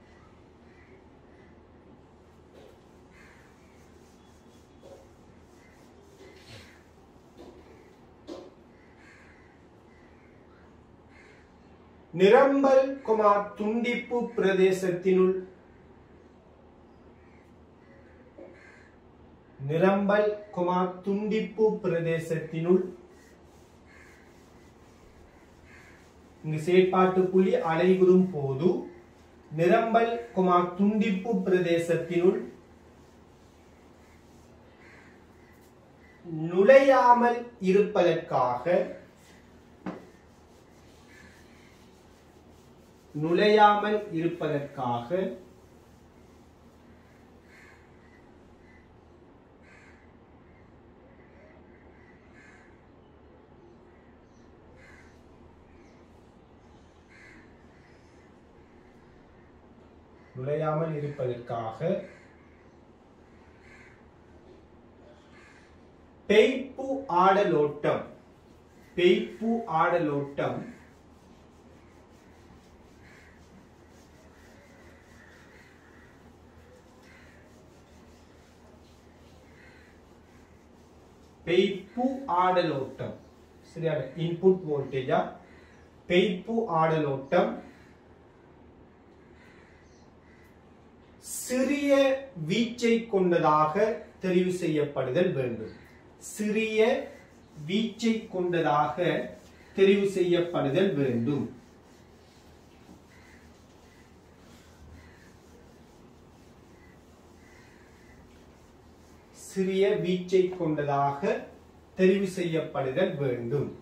நிரம்பல் குமா துண்டிப்பு பிரதேசத்தினுள் நிரம்பல் குமா துண்டிப்பு பிரதேசத்தினுள் இங்கு செயற்பாட்டு புள்ளி அலைவுறும் போது நிரம்பல் குமா துண்டிப்பு பிரதேசத்தினுள் நுழையாமல் இருப்பதற்காக நுழையாமல் இருப்பதற்காக நுழையாமல் இருப்பதற்காக பெய்ப்பு ஆடலோட்டம் பெய்ப்பு ஆடலோட்டம் பெய்ப்பு ஆடலோட்டம் சரியான இன்புட் வோல்டேஜா பெய்ப்பு ஆடலோட்டம் சிறிய வீச்சை கொண்டதாக தெரிவு செய்யப்படுதல் வேண்டும் சிறிய வீச்சை கொண்டதாக தெரிவு செய்யப்படுதல் வேண்டும் சிறிய வீச்சை கொண்டதாக தெரிவு செய்யப்படுதல் வேண்டும்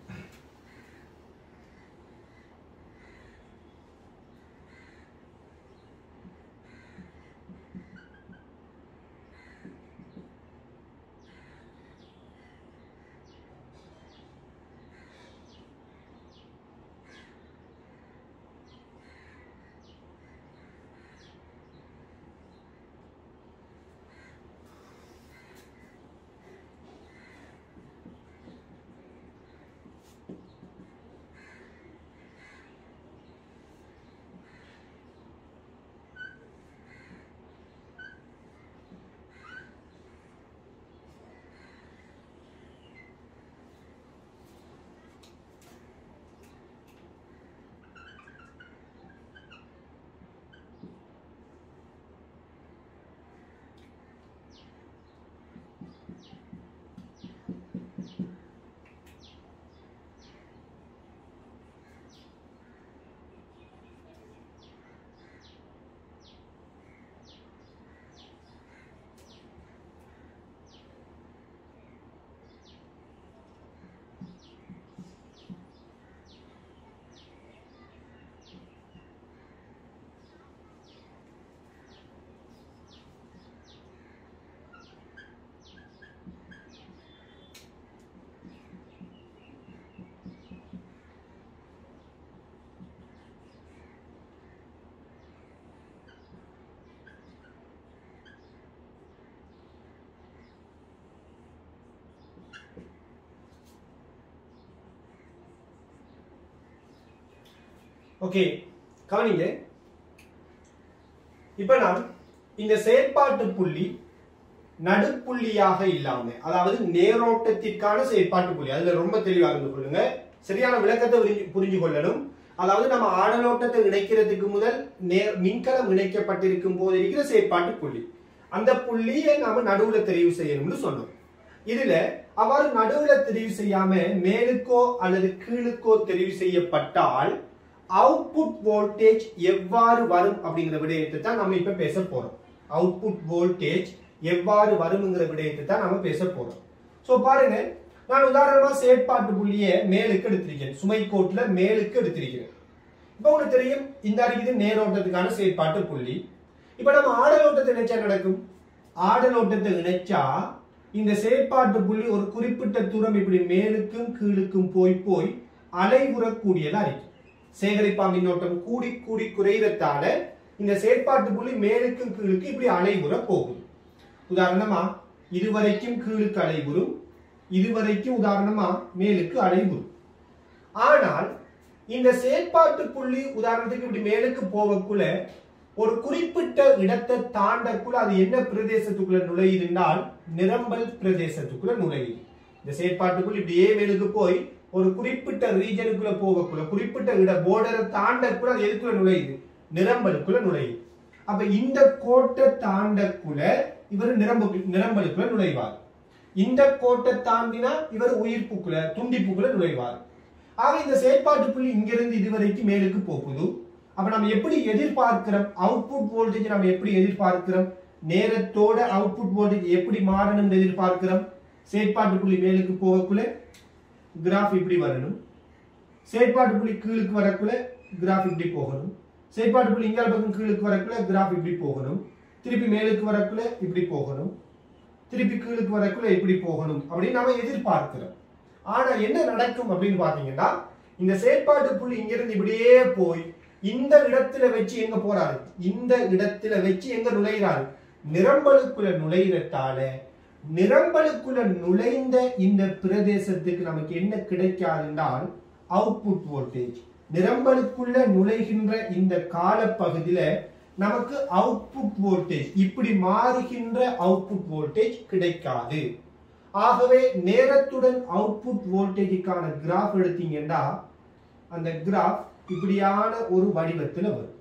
ஓகே கவனிங்க இப்ப நான் இந்த செயற்பாட்டு புள்ளி நடுப்புள்ளியாக இல்லாம அதாவது நேரோட்டத்திற்கான செயற்பாட்டு புள்ளி அதுல ரொம்ப தெளிவாக இருந்து கொள்ளுங்க சரியான விளக்கத்தை புரிஞ்சு- புரிஞ்சு கொள்ளணும் அதாவது நம்ம ஆடலோட்டத்தை இணைக்கிறதுக்கு முதல் நே- மின்கலம் இணைக்கப்பட்டிருக்கும் போது இருக்கிற செயற்பாட்டு புள்ளி அந்த புள்ளியை நாம நடுவுல தெரிவு செய்யணும்னு சொன்னோம் இதுல அவ்வாறு நடுவுல தெரிவு செய்யாம மேலுக்கோ அல்லது கீழுக்கோ தெரிவு செய்யப்பட்டால் அவுட்புட் வோல்டேஜ் எவ்வாறு வரும் அப்படிங்கிற விடயத்தை தான் நம்ம இப்ப பேச போறோம் அவுட்புட் வோல்டேஜ் எவ்வாறு வரும்ங்கிற விடயத்தை தான் நம்ம பேச போறோம் சோ பாருங்க நான் உதாரணமா செயற்பாட்டு புள்ளியை மேலுக்கு எடுத்திருக்கேன் சுமை கோட்டுல மேலுக்கு எடுத்திருக்கிறேன் இப்போ உங்களுக்கு தெரியும் இந்த அடிக்குது நேரோட்டத்துக்கான செயற்பாட்டு புள்ளி இப்ப நம்ம ஆடலோட்டத்தை இணைச்சா நடக்கும் ஆடலோட்டத்தை இணைச்சா இந்த செயற்பாட்டு புள்ளி ஒரு குறிப்பிட்ட தூரம் இப்படி மேலுக்கும் கீழுக்கும் போய் போய் அலைவுறக்கூடியதா இருக்கும் சேகரிப்பா மின்னோட்டம் கூடி கூடி குறையறதால இந்த செயற்பாட்டு புள்ளி மேலுக்கும் கீழுக்கு இப்படி அலைவுற போகுது உதாரணமா இதுவரைக்கும் கீழுக்கு அலைவுறும் இதுவரைக்கும் உதாரணமா மேலுக்கு அலைவுறும் ஆனால் இந்த செயற்பாட்டு புள்ளி உதாரணத்துக்கு இப்படி மேலுக்கு போகக்குள்ள ஒரு குறிப்பிட்ட இடத்தை தாண்டக்குள்ள அது என்ன பிரதேசத்துக்குள்ள நுழையுதுன்னால் நிரம்பல் பிரதேசத்துக்குள்ள நுழையுது இந்த செயற்பாட்டு புள்ளி இப்படியே மேலுக்கு போய் ஒரு குறிப்பிட்ட ரீஜனுக்குள்ள போகக்குள்ள குறிப்பிட்ட இட போர்டரை தாண்டக்குள்ள அது எதுக்குள்ள நுழையுது நிரம்பலுக்குள்ள நுழையுது அப்ப இந்த கோட்டை தாண்டக்குள்ள இவர் நிரம்பு நிரம்பலுக்குள்ள நுழைவார் இந்த கோட்டை தாண்டினா இவர் உயிர்ப்புக்குள்ள துண்டிப்புக்குள்ள நுழைவார் ஆக இந்த செயற்பாட்டு புள்ளி இங்கிருந்து இதுவரைக்கும் மேலுக்கு போகுது அப்ப நம்ம எப்படி எதிர்பார்க்கிறோம் அவுட்புட் வோல்டேஜ் நம்ம எப்படி எதிர்பார்க்கிறோம் நேரத்தோட அவுட்புட் வோல்டேஜ் எப்படி மாறணும் எதிர்பார்க்கிறோம் செயற்பாட்டு புள்ளி மேலுக்கு போகக்குள்ள கிராஃப் இப்படி வரணும் செயற்பாட்டு புள்ளி கீழுக்கு வரக்குள்ள கிராஃப் இப்படி போகணும் செயற்பாட்டு புள்ளி இங்கால பக்கம் கீழுக்கு வரக்குள்ள கிராஃப் இப்படி போகணும் திருப்பி மேலுக்கு வரக்குள்ள இப்படி போகணும் திருப்பி கீழுக்கு வரக்குள்ள இப்படி போகணும் அப்படின்னு நாம எதிர்பார்க்கிறோம் ஆனா என்ன நடக்கும் அப்படின்னு பாத்தீங்கன்னா இந்த செயற்பாட்டு புள்ளி இங்கிருந்து இப்படியே போய் இந்த இடத்துல வச்சு எங்க போறாரு இந்த இடத்துல வச்சு எங்க நுழைகிறாரு நிரம்பலுக்குள்ள நுழைகிறதால நிரம்பலுக்குள்ள நுழைந்த இந்த பிரதேசத்துக்கு நமக்கு என்ன கிடைக்காதுன்றால் அவுட்புட் வோல்டேஜ் நிரம்பலுக்குள்ள நுழைகின்ற இந்த காலப்பகுதியில நமக்கு அவுட்புட் வோல்டேஜ் இப்படி மாறுகின்ற அவுட்புட் வோல்டேஜ் கிடைக்காது ஆகவே நேரத்துடன் அவுட்புட் வோல்டேஜுக்கான கிராஃப் எடுத்தீங்கன்னா அந்த கிராஃப் இப்படியான ஒரு வடிவத்துல வரும்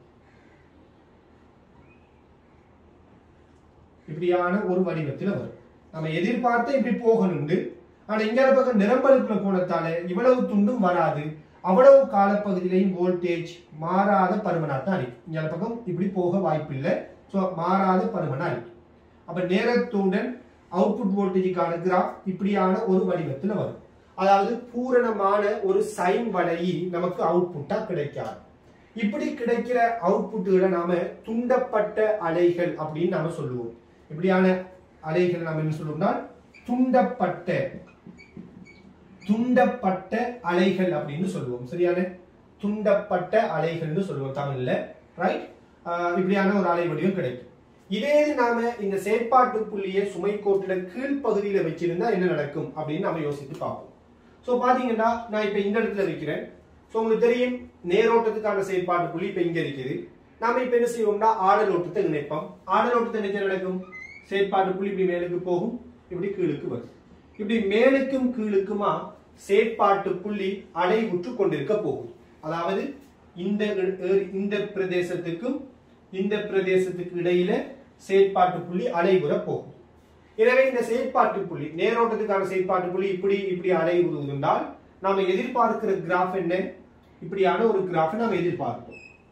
இப்படியான ஒரு வடிவத்துல வரும் நம்ம எதிர்பார்த்த இப்படி போகணுண்டு ஆனா இங்க பக்கம் நிரம்பலுக்குள்ள போனதால இவ்வளவு துண்டும் வராது அவ்வளவு காலப்பகுதியிலையும் வோல்டேஜ் மாறாத பருமனா தான் இருக்கு இங்க பக்கம் இப்படி போக வாய்ப்பில்லை ஸோ மாறாத பருமனா இருக்கு அப்ப நேரத்துடன் அவுட்புட் வோல்டேஜுக்கான கிராஃப் இப்படியான ஒரு வடிவத்துல வரும் அதாவது பூரணமான ஒரு சைன் வளையி நமக்கு அவுட்புட்டா கிடைக்காது இப்படி கிடைக்கிற அவுட்புட்டுகளை நாம துண்டப்பட்ட அலைகள் அப்படின்னு நாம சொல்லுவோம் இப்படியான அலைகள் நாம என்ன சொல்லுவோம்னா துண்டப்பட்ட துண்டப்பட்ட அலைகள் அப்படின்னு சொல்லுவோம் சரியான துண்டப்பட்ட அலைகள்னு சொல்லுவோம் தமிழ்ல ரைட் இப்படியான ஒரு அலை வடிவம் கிடைக்கும் இதே இது நாம இந்த செயற்பாட்டு புள்ளியை சுமை கோட்டுல கீழ்ப்பகுதியில வச்சிருந்தா என்ன நடக்கும் அப்படின்னு நம்ம யோசித்து பார்ப்போம் சோ பாத்தீங்கன்னா நான் இப்ப இந்த இடத்துல வைக்கிறேன் சோ உங்களுக்கு தெரியும் நேரோட்டத்துக்கான செயற்பாட்டு புள்ளி இப்ப இங்க இருக்குது நாம இப்ப என்ன செய்வோம்னா ஆடல் ஓட்டத்தை இணைப்போம் ஆடல் ஓட்டத்தை இணைச்சா நடக்கும் செயற்பாட்டு புள்ளி இப்படி மேலுக்கு போகும் இப்படி கீழுக்கு வரும் இப்படி மேலுக்கும் கீழுக்குமா செயற்பாட்டு புள்ளி அலைவுற்று கொண்டிருக்க போகும் அதாவது இந்த இ- இந்த பிரதேசத்துக்கும் இந்த பிரதேசத்துக்கு இடையில செயற்பாட்டு புள்ளி அலைவுற போகும் எனவே இந்த செயற்பாட்டு புள்ளி நேரோட்டத்துக்கான செயற்பாட்டு புள்ளி இப்படி இப்படி அலைவுறுவதால் நாம எதிர்பார்க்கிற கிராஃப் என்ன இப்படியான ஒரு கிராஃப் நாம எதிர்பார்ப்போம்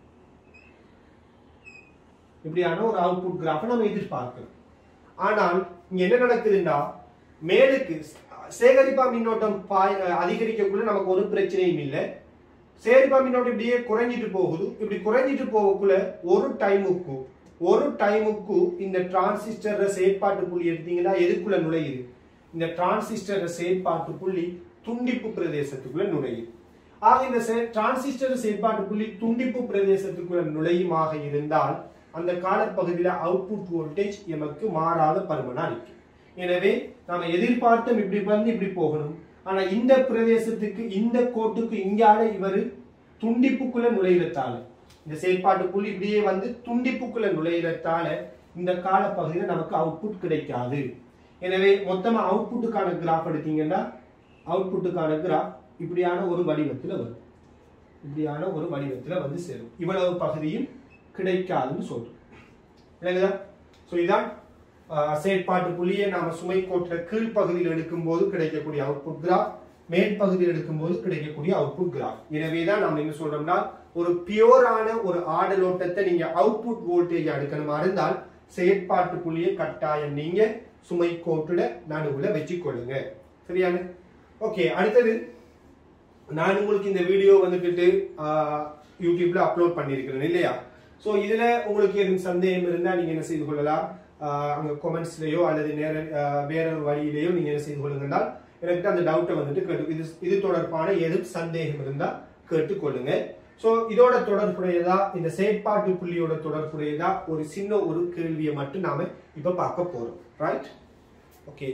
இப்படியான ஒரு அவுட்புட் கிராஃப் நம்ம எதிர்பார்க்கிறோம் ஆனால் இங்க என்ன நடக்குதுன்னா மேலுக்கு சேகரிப்பா மின்னோட்டம் பாய் அதிகரிக்கக்குள்ள நமக்கு ஒரு பிரச்சனையும் இல்லை சேகரிப்பா மின்னோட்டம் இப்படியே குறைஞ்சிட்டு போகுது இப்படி குறைஞ்சிட்டு போகக்குள்ள ஒரு டைமுக்கு ஒரு டைமுக்கு இந்த டிரான்சிஸ்டர் செயற்பாட்டு புள்ளி எடுத்தீங்கன்னா எதுக்குள்ள நுழையுது இந்த டிரான்சிஸ்டர் செயற்பாட்டு புள்ளி துண்டிப்பு பிரதேசத்துக்குள்ள நுழையுது ஆக இந்த டிரான்சிஸ்டர் செயற்பாட்டு புள்ளி துண்டிப்பு பிரதேசத்துக்குள்ள நுழையுமாக இருந்தால் அந்த காலப்பகுதியில அவுட்புட் வோல்டேஜ் எமக்கு மாறாத பருமனா இருக்கு எனவே நாம எதிர்பார்த்தோம் இப்படி வந்து இப்படி போகணும் ஆனா இந்த பிரதேசத்துக்கு இந்த கோட்டுக்கு இங்கால இவர் துண்டிப்புக்குள்ள நுழையிறத்தால இந்த செயற்பாட்டு புள்ளி இப்படியே வந்து துண்டிப்புக்குள்ள நுழையிறத்தால இந்த காலப்பகுதியில் நமக்கு அவுட்புட் கிடைக்காது எனவே மொத்தமா அவுட்புட்டுக்கான கிராஃப் எடுத்தீங்கன்னா அவுட்புட்டுக்கான கிராஃப் இப்படியான ஒரு வடிவத்தில் வரும் இப்படியான ஒரு வடிவத்தில் வந்து சேரும் இவ்வளவு பகுதியும் கிடைக்காதுன்னு சொல்றோம் விளங்குதா ஸோ இதான் ஆஹ், செயற்பாட்டு புள்ளியை நாம சுமை கோட்டுற கீழ்ப்பகுதியில் எடுக்கும்போது கிடைக்கக்கூடிய அவுட்புட் கிராஃப் மேற்பகுதியில் எடுக்கும்போது கிடைக்கக்கூடிய அவுட்புட் கிராஃப் எனவே தான் நாம் என்ன சொல்றோம்னா ஒரு பியூரான ஒரு ஆடலோட்டத்தை நீங்க அவுட்புட் வோல்டேஜ் எடுக்கணுமா இருந்தால் செயற்பாட்டு புள்ளியை கட்டாயம் நீங்க சுமை கோட்டுல நடுவுல வச்சுக்கொள்ளுங்க சரியான ஓகே அடுத்தது நான் உங்களுக்கு இந்த வீடியோ வந்துக்கிட்டு ஆஹ், யூடியூப்ல அப்லோட் பண்ணியிருக்கிறேன் இல்லையா ஸோ இதுல உங்களுக்கு எதுவும் சந்தேகம் இருந்தா நீங்க என்ன செய்து கொள்ளலாம் ஆஹ், அங்க கொமெண்ட்ஸ்லயோ அல்லது நேர ஆஹ், வேற ஒரு வழியிலேயோ நீங்க என்ன செய்து கொள்ளுங்கன்னா எனக்கு அந்த டவுட்டை வந்துட்டு கேட்டு இது இது தொடர்பான எதுவும் சந்தேகம் இருந்தா கேட்டுக்கொள்ளுங்க ஸோ இதோட தொடர்புடையதா இந்த செயற்பாட்டு புள்ளியோட தொடர்புடையதா ஒரு சின்ன ஒரு கேள்வியை மட்டும் நாம இப்ப பார்க்க போறோம் ரைட் ஓகே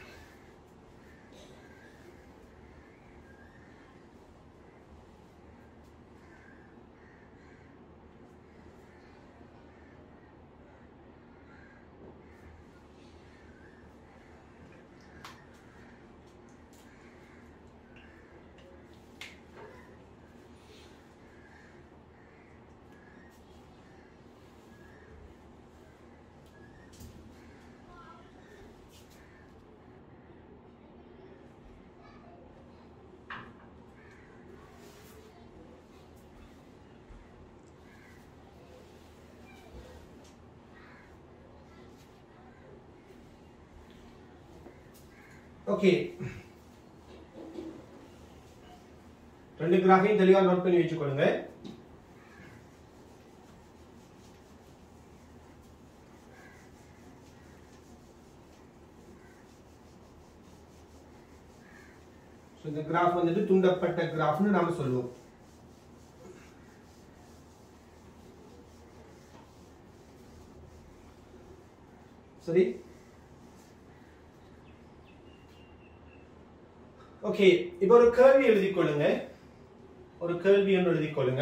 ஓகே ரெண்டு கிராஃபையும் தெளிவா நோட் பண்ணி வச்சுக்கொள்ளுங்க So, இந்த கிராஃப் வந்துட்டு துண்டப்பட்ட கிராஃப்னு நாம சொல்லுவோம் சரி ஓகே இப்போ ஒரு கேள்வி எழுதிக் கொள்ளுங்க ஒரு கேள்வி ஒன்று எழுதிக் கொள்ளுங்க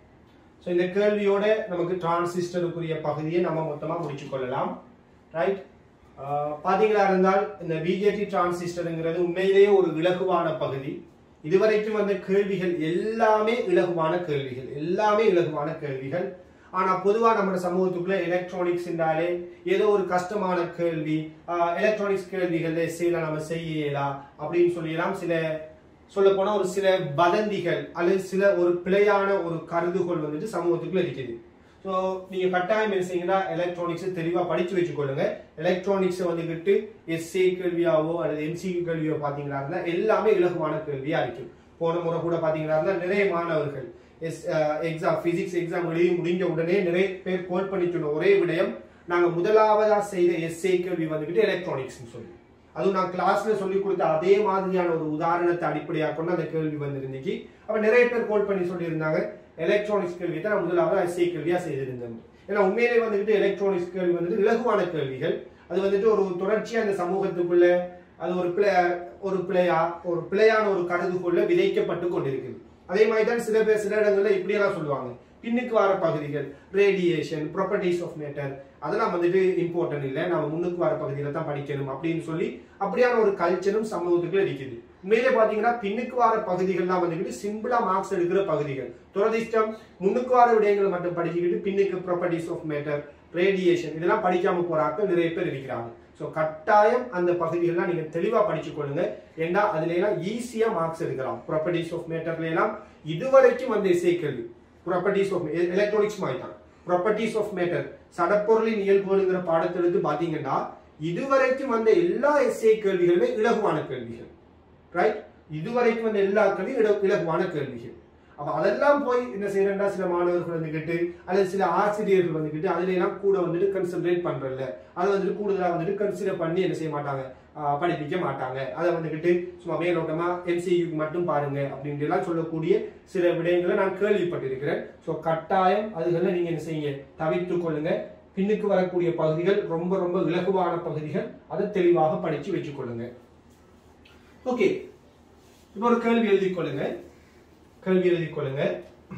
ஸோ இந்த கேள்வியோட நமக்கு டிரான்சிஸ்டருக்குரிய பகுதியை நம்ம மொத்தமாக முடிச்சு கொள்ளலாம் ரைட் பார்த்தீங்களா இருந்தால் இந்த பிஜேடி டிரான்சிஸ்டருங்கிறது உண்மையிலேயே ஒரு இலகுவான பகுதி இதுவரைக்கும் வந்த கேள்விகள் எல்லாமே இலகுவான கேள்விகள் எல்லாமே இலகுவான கேள்விகள் ஆனா பொதுவா நம்ம சமூகத்துக்குள்ள எலக்ட்ரானிக்ஸ் என்றாலே ஏதோ ஒரு கஷ்டமான கேள்வி எலக்ட்ரானிக்ஸ் கேள்விகள்ல சில நம்ம செய்யலாம் அப்படின்னு சொல்லிடலாம் சில சொல்ல போனா ஒரு சில வதந்திகள் அல்லது சில ஒரு பிழையான ஒரு கருதுகோள் வந்துட்டு சமூகத்துக்குள்ள இருக்குது ஸோ நீங்க கட்டாயம் என்ன செய்யுங்கன்னா எலக்ட்ரானிக்ஸ் தெளிவா படிச்சு வச்சுக்கொள்ளுங்க எலக்ட்ரானிக்ஸ் வந்துகிட்டு எஸ்ஏ கேள்வியாவோ அல்லது எம்சிக்யூ கேள்வியோ பாத்தீங்கன்னா இருந்தா எல்லாமே இலகுவான கேள்வியா இருக்கும் போன முறை கூட பாத்தீங்கன்னா இருந்தா நிறைய மாணவர்கள் எஸ் எக்ஸாம் பிசிக்ஸ் எக்ஸாம் எழுதி முடிஞ்ச உடனே நிறைய பேர் கோல் பண்ணி சொன்ன ஒரே விடயம் நாங்க முதலாவதா செய்த எஸ்ஏ கேள்வி வந்துகிட்டு எலக்ட்ரானிக்ஸ் சொல்லி அதுவும் நான் கிளாஸ்ல சொல்லி கொடுத்த அதே மாதிரியான ஒரு உதாரணத்தை அடிப்படையாக கொண்டு அந்த கேள்வி வந்திருந்துச்சு அப்ப நிறைய பேர் கோல் பண்ணி சொல்லியிருந்தாங்க எலக்ட்ரானிக்ஸ் கேள்வி தான் நான் முதலாவது எஸ்ஏ கேள்வியா செய்திருந்தேன் ஏன்னா உண்மையிலே வந்துட்டு எலக்ட்ரானிக்ஸ் கேள்வி வந்துட்டு இலகுவான கேள்விகள் அது வந்துட்டு ஒரு தொடர்ச்சியா அந்த சமூகத்துக்குள்ள அது ஒரு பிழை ஒரு பிழையா ஒரு பிழையான ஒரு கருதுகோள்ல விதைக்கப்பட்டு கொண்டிருக்குது அதே மாதிரி தான் சில பேர் சில இடங்கள்ல இப்படியெல்லாம் சொல்லுவாங்க பின்னுக்கு வர பகுதிகள் ரேடியேஷன் ப்ராப்பர்ட்டிஸ் ஆஃப் மேட்டர் அதெல்லாம் வந்துட்டு இம்பார்ட்டன்ட் இல்லை நம்ம முன்னுக்கு வர பகுதியில தான் படிக்கணும் அப்படின்னு சொல்லி அப்படியான ஒரு கல்ச்சரும் சமூகத்துக்குள்ள இருக்குது உண்மையிலே பாத்தீங்கன்னா பின்னுக்கு வர பகுதிகள்லாம் வந்துக்கிட்டு சிம்பிளா மார்க்ஸ் எடுக்கிற பகுதிகள் துரதிஷ்டம் முன்னுக்கு வர விடயங்களை மட்டும் படிச்சுக்கிட்டு பின்னுக்கு ப்ராப்பர்ட்டிஸ் ஆஃப் மேட்டர் ரேடியேஷன் இதெல்லாம் படிக்காம போறாக்க நிறைய பேர் இருக்கிறாங்க ஸோ கட்டாயம் அந்த பகுதிகள்லாம் நீங்க தெளிவா படிச்சு கொள்ளுங்க ஏன்னா அதுல எல்லாம் ஈஸியா மார்க்ஸ் எடுக்கலாம் ப்ராப்பர்ட்டிஸ் ஆஃப் மேட்டர்ல எல்லாம் இதுவரைக்கும் வந்த இசை கேள்வி ப்ராப்பர்ட்டிஸ் ஆஃப் எலக்ட்ரானிக்ஸ் மாதிரி தான் ப்ராப்பர்ட்டிஸ் ஆஃப் மேட்டர் சடப்பொருளின் இயல்புங்கிற பாடத்தை எடுத்து பாத்தீங்கன்னா இதுவரைக்கும் வந்த எல்லா எஸ்ஏ கேள்விகளுமே இலகுவான கேள்விகள் ரைட் இதுவரைக்கும் வந்த எல்லா கேள்வியும் இல- இலகுவான கேள்விகள் அப்ப அதெல்லாம் போய் என்ன செய்யறா சில மாணவர்கள் வந்துகிட்டு அல்லது சில ஆசிரியர்கள் வந்துகிட்டு அதுல எல்லாம் கூட வந்துட்டு கன்சென்ட்ரேட் பண்றதில்ல அதை வந்துட்டு கூடுதலா வந்துட்டு கன்சிடர் பண்ணி என்ன செய்ய மாட்டாங்க ஆஹ் படிப்பிக்க மாட்டாங்க அதை வந்துகிட்டு சும்மா மேலோட்டமா எம்சியூக்கு மட்டும் பாருங்க அப்படின்ட்டு எல்லாம் சொல்லக்கூடிய சில விடயங்களை நான் கேள்விப்பட்டிருக்கிறேன் ஸோ கட்டாயம் அதுகளை நீங்க என்ன செய்யுங்க தவிர்த்து கொள்ளுங்க பின்னுக்கு வரக்கூடிய பகுதிகள் ரொம்ப ரொம்ப இலகுவான பகுதிகள் அதை தெளிவாக படிச்சு வச்சுக்கொள்ளுங்க ஓகே இப்போ ஒரு கேள்வி எழுதிக் கொள்ளுங்க கேள்வி எழுதிக் கொள்ளுங்க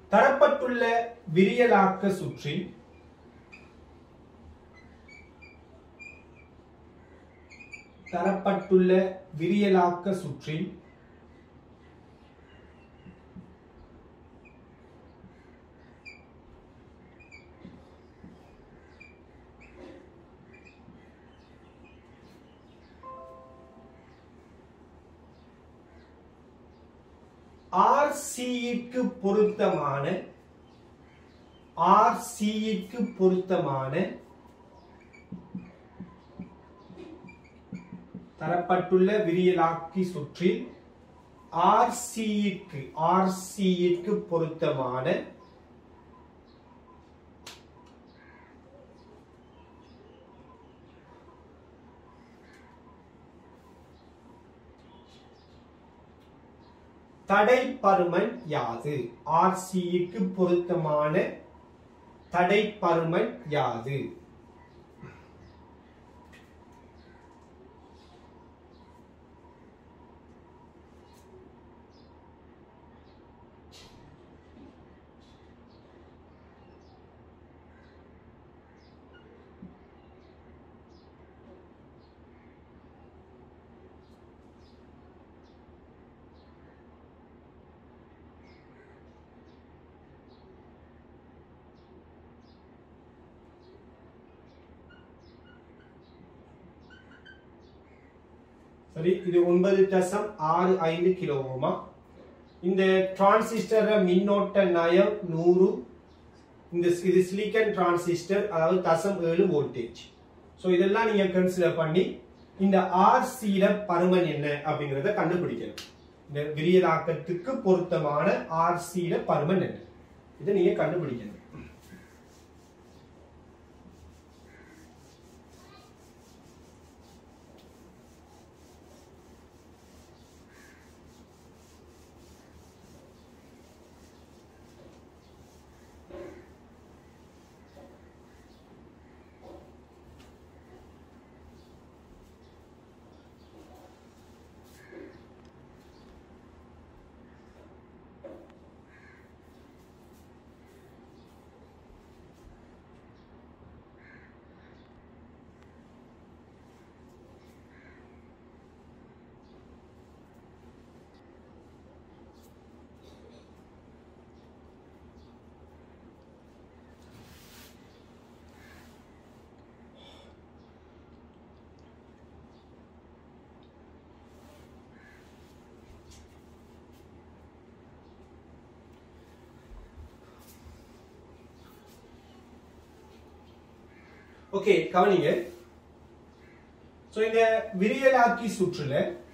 தரப்பட்டுள்ள விரியலாக்க சுற்றில் தரப்பட்டுள்ள விரியலாக்க சுற்றில் ஆர்சிக்கு பொருத்தமான ஆர்சிக்கு பொருத்தமான தரப்பட்டுள்ள விரியலாக்கி சுற்றில் ஆர்சிக்கு ஆர்சிக்கு பொருத்தமான தடை பருமன் யாது ஆர்சிக்கு பொருத்தமான தடை பருமன் யாது சரி இது ஒன்பது தசம் ஆறு ஐந்து கிலோ ஓமா இந்த டிரான்சிஸ்டர் மின்னோட்ட நயம் நூறு இந்த இது சிலிக்கன் டிரான்சிஸ்டர் அதாவது தசம் ஏழு வோல்டேஜ் ஸோ இதெல்லாம் நீங்க கன்சிடர் பண்ணி இந்த ஆர்சியில பருமன் என்ன அப்படிங்கிறத கண்டுபிடிக்கணும் இந்த விரியலாக்கத்துக்கு பொருத்தமான ஆர்சியில பருமன் என்ன இதை நீங்க கண்டுபிடிக்கணும் ஓகே கவனிங்க சோ இந்த விரியலாக்கி சுற்றுல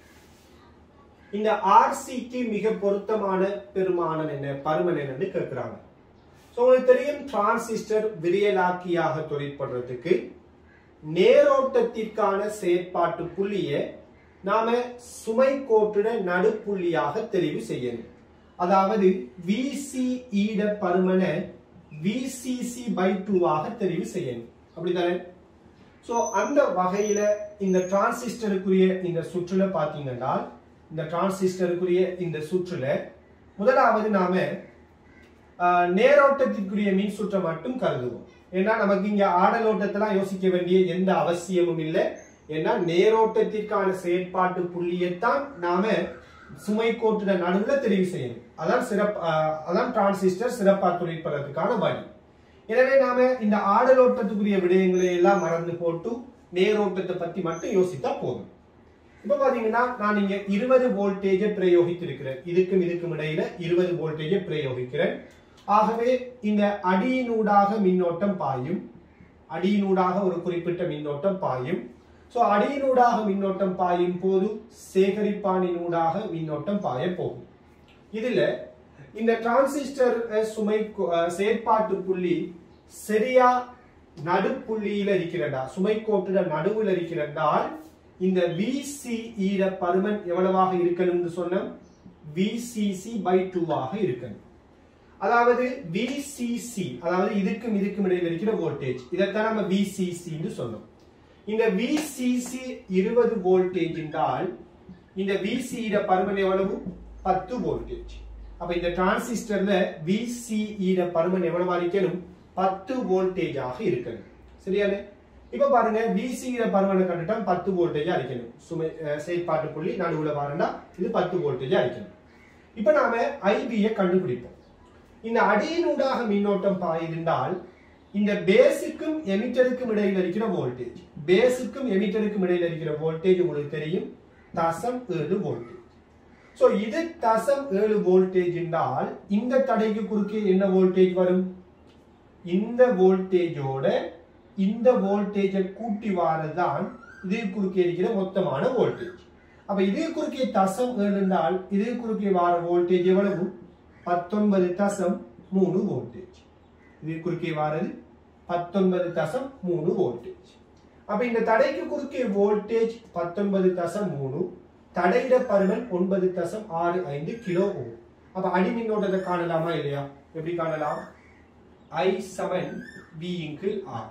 இந்த ஆர்சிக்கு மிக பொருத்தமான பெருமானம் என்ன பருமன் என்னன்னு கேட்கிறாங்க சோ உங்களுக்கு தெரியும் டிரான்சிஸ்டர் விரியலாக்கியாக தொழிற்படுறதுக்கு நேரோட்டத்திற்கான செயற்பாட்டு புள்ளியை நாம சுமை கோட்டுட நடுப்புள்ளியாக தெரிவு செய்யணும் அதாவது விசிஇட பருமனை விசிசி பை டூவாக தெரிவு செய்யணும் அப்படிதானே சோ அந்த வகையில இந்த டிரான்சிஸ்டருக்குரிய இந்த சுற்றுல பாத்தீங்கன்னா இந்த டிரான்சிஸ்டருக்குரிய இந்த சுற்றுல முதலாவது நாம ஆஹ், நேரோட்டத்திற்குரிய மின் சுற்றை மட்டும் கருதுவோம் ஏன்னா நமக்கு இங்க ஆடலோட்டத்தெல்லாம் யோசிக்க வேண்டிய எந்த அவசியமும் இல்லை ஏன்னா நேரோட்டத்திற்கான செயற்பாட்டு புள்ளியைத்தான் நாம சுமை கோட்டுட நடுவுல தெரிவு செய்யணும் அதான் சிறப்பு ஆஹ், அதான் டிரான்சிஸ்டர் சிறப்பா தொழிற்படுறதுக்கான வழி எனவே நாம இந்த ஆடலோட்டத்துக்குரிய விடயங்களை எல்லாம் மறந்து போட்டு நேரோட்டத்தை பத்தி மட்டும் யோசித்தா போதும் இப்ப பாத்தீங்கன்னா நான் இங்க இருபது வோல்டேஜை பிரயோகித்திருக்கிறேன் இதுக்கும் இதுக்கும் இடையில இருபது வோல்டேஜை பிரயோகிக்கிறேன் ஆகவே இந்த அடியினூடாக மின்னோட்டம் பாயும் அடியினூடாக ஒரு குறிப்பிட்ட மின்னோட்டம் பாயும் சோ அடியினூடாக மின்னோட்டம் பாயும் போது சேகரிப்பானினூடாக மின்னோட்டம் பாய போகும் இதுல இந்த டிரான்சிஸ்டர் அஹ், சுமை கோ- அஹ், செயற்பாட்டு புள்ளி சரியா நடுப்புள்ளியில இருக்கிறதா சுமை கோட்டுட நடுவுல இருக்கிறதால் இந்த VCE ட பருமன் எவ்வளவாக இருக்கணும்னு சொன்னோம் VCC பை டூவாக இருக்கணும் அதாவது VCC அதாவது இதுக்கும் இதுக்கும் இடையில இருக்கிற வோல்டேஜ் இதைத்தான் நம்ம VCC ன்னு சொன்னோம் இந்த VCC இருபது வோல்டேஜ் என்றால் இந்த VCE ட பருமன் எவ்வளவு பத்து வோல்டேஜ் அப்ப இந்த டிரான்சிஸ்டர்ல VCE ட பருமன் எவ்வளவு இருக்கணும் பத்து வோல்டேஜ் ஆக இருக்கணும் சரியானே இப்ப பாருங்க VCE ட பருமனை கண்டுட்டோம் பத்து வோல்டேஜ் அடிக்கணும் சுமை அஹ், செயற்பாட்டு புள்ளி நடுவுல பாருன்னா இது பத்து வோல்டேஜ் அடிக்கணும் இப்ப நாம IB ய கண்டுபிடிப்போம் இந்த அடியினூடாக மின்னோட்டம் பாய்ந்தால் இந்த பேஸுக்கும் எமிட்டருக்கும் இடையில் இருக்கிற வோல்டேஜ் பேஸுக்கும் எமிட்டருக்கும் இடையில் இருக்கிற வோல்டேஜ் உங்களுக்கு தெரியும் தசம் ஏழு வோல்டேஜ் சோ இது தசம் ஏழு வோல்டேஜ் என்றால் இந்த தடைக்கு குறுக்கே என்ன வோல்டேஜ் வரும் இந்த வோல்டேஜோட இந்த வோல்டேஜை கூட்டி வாரதுதான் இது குறுக்கே இருக்கிற மொத்தமான வோல்டேஜ் அப்ப இது குறுக்கே தசம் ஏழு என்றால் இது குறுக்கே வார வோல்டேஜ் எவ்வளவு பத்தொன்பது தசம் மூணு வோல்டேஜ் இது குறுக்கே வாரது பத்தொன்பது தசம் மூணு வோல்டேஜ் அப்ப இந்த தடைக்கு குறுக்கே வோல்டேஜ் பத்தொன்பது தசம் மூணு தடையிட பருமன் ஒன்பது தசம் ஆறு ஐந்து கிலோ ஓம் அப்ப அடி மின்னோட்டத்தை காணலாமா இல்லையா எப்படி காணலாம் ஐ சமன் வி இன்கு ஆர்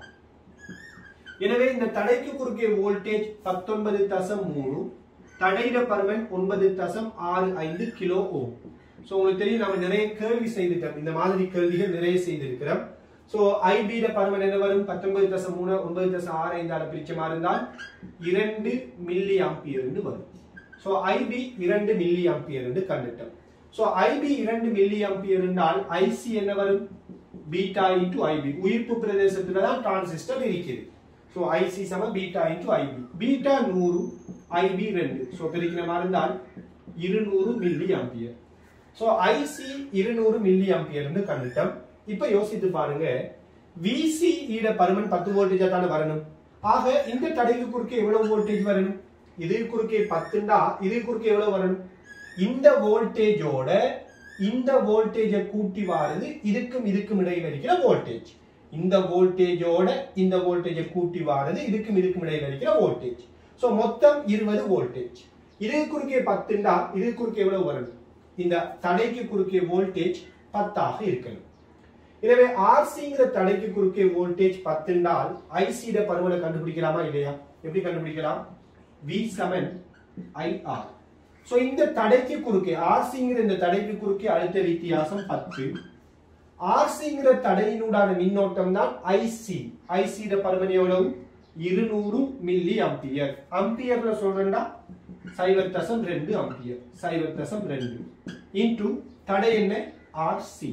எனவே இந்த தடைக்கு குறுக்கே வோல்டேஜ் பத்தொன்பது தசம் மூணு தடையிட பருமன் ஒன்பது தசம் ஆறு ஐந்து கிலோ ஓம் சோ உங்களுக்கு தெரியும் நம்ம நிறைய கேள்வி செய்துட்டோம் இந்த மாதிரி கேள்விகள் நிறைய செய்திருக்கிறோம் சோ ஐபி ட பருமன் என்ன வரும் பத்தொன்பது தசம் மூணு ஒன்பது தசம் ஆறு ஐந்தால பிரிச்சமா இருந்தால் இரண்டு மில்லி ஆம்பியர்னு வரும் சோ ஐபி இரண்டு மில்லி ஆம்பியர் என்று கண்டுட்டோம் சோ ஐபி இரண்டு மில்லி ஆம்பியர் என்றால் ஐசி என்ன வரும் பீட்டா இன்டு ஐபி உயிர்ப்பு பிரதேசத்துல தான் டிரான்சிஸ்டர் இருக்குது சோ ஐசி சம பீட்டா இன்டு ஐபி பீட்டா நூறு ஐபி ரெண்டு சோ பிரிக்கிற மாதிரி இருந்தால் இருநூறு மில்லி ஆம்பியர் சோ ஐசி இருநூறு மில்லி ஆம்பியர்னு கண்டுட்டோம் இப்ப யோசித்து பாருங்க விசி ஈட பருமன் பத்து வோல்டேஜா தானே வரணும் ஆக இந்த தடைக்கு குறுக்கே எவ்வளவு வோல்டேஜ் வரணும் இது குறுக்கே பத்துண்டா இது குறுக்கே எவ்வளவு வரணும் இந்த வோல்டேஜோட இந்த வோல்டேஜை கூட்டி வாரது இதுக்கும் இதுக்கும் இடையில இருக்கிற வோல்டேஜ் இந்த வோல்டேஜோட இந்த வோல்டேஜை கூட்டி வாரது இதுக்கும் இதுக்கும் இடையில இருக்கிற வோல்டேஜ் சோ மொத்தம் இருபது வோல்டேஜ் இது குறுக்கே பத்துண்டா இது குறுக்கே எவ்வளவு வரணும் இந்த தடைக்கு குறுக்கே வோல்டேஜ் பத்தாக இருக்கணும் எனவே ஆர்சிங்கிற தடைக்கு குறுக்கே வோல்டேஜ் பத்துண்டால் ஐசிட பருமனை கண்டுபிடிக்கலாமா இல்லையா எப்படி கண்டுபிடிக்கலாம் வி செவன் ஐஆர் சோ இந்த தடைக்கு குறுக்கே ஆர்சிங்கிற இந்த தடைக்கு குறுக்கே அழுத்த வித்தியாசம் பத்து ஆர்சிங்கிற தடையினூடான மின்னோட்டம் தான் ஐசி ஐசிட பருமன் எவ்வளவு இருநூறு மில்லி அம்பியர் அம்பியர்ல சொல்றேன்டா சைவர் தசம் ரெண்டு அம்பியர் சைவர் தசம் ரெண்டு இன்டு தடை என்ன ஆர்சி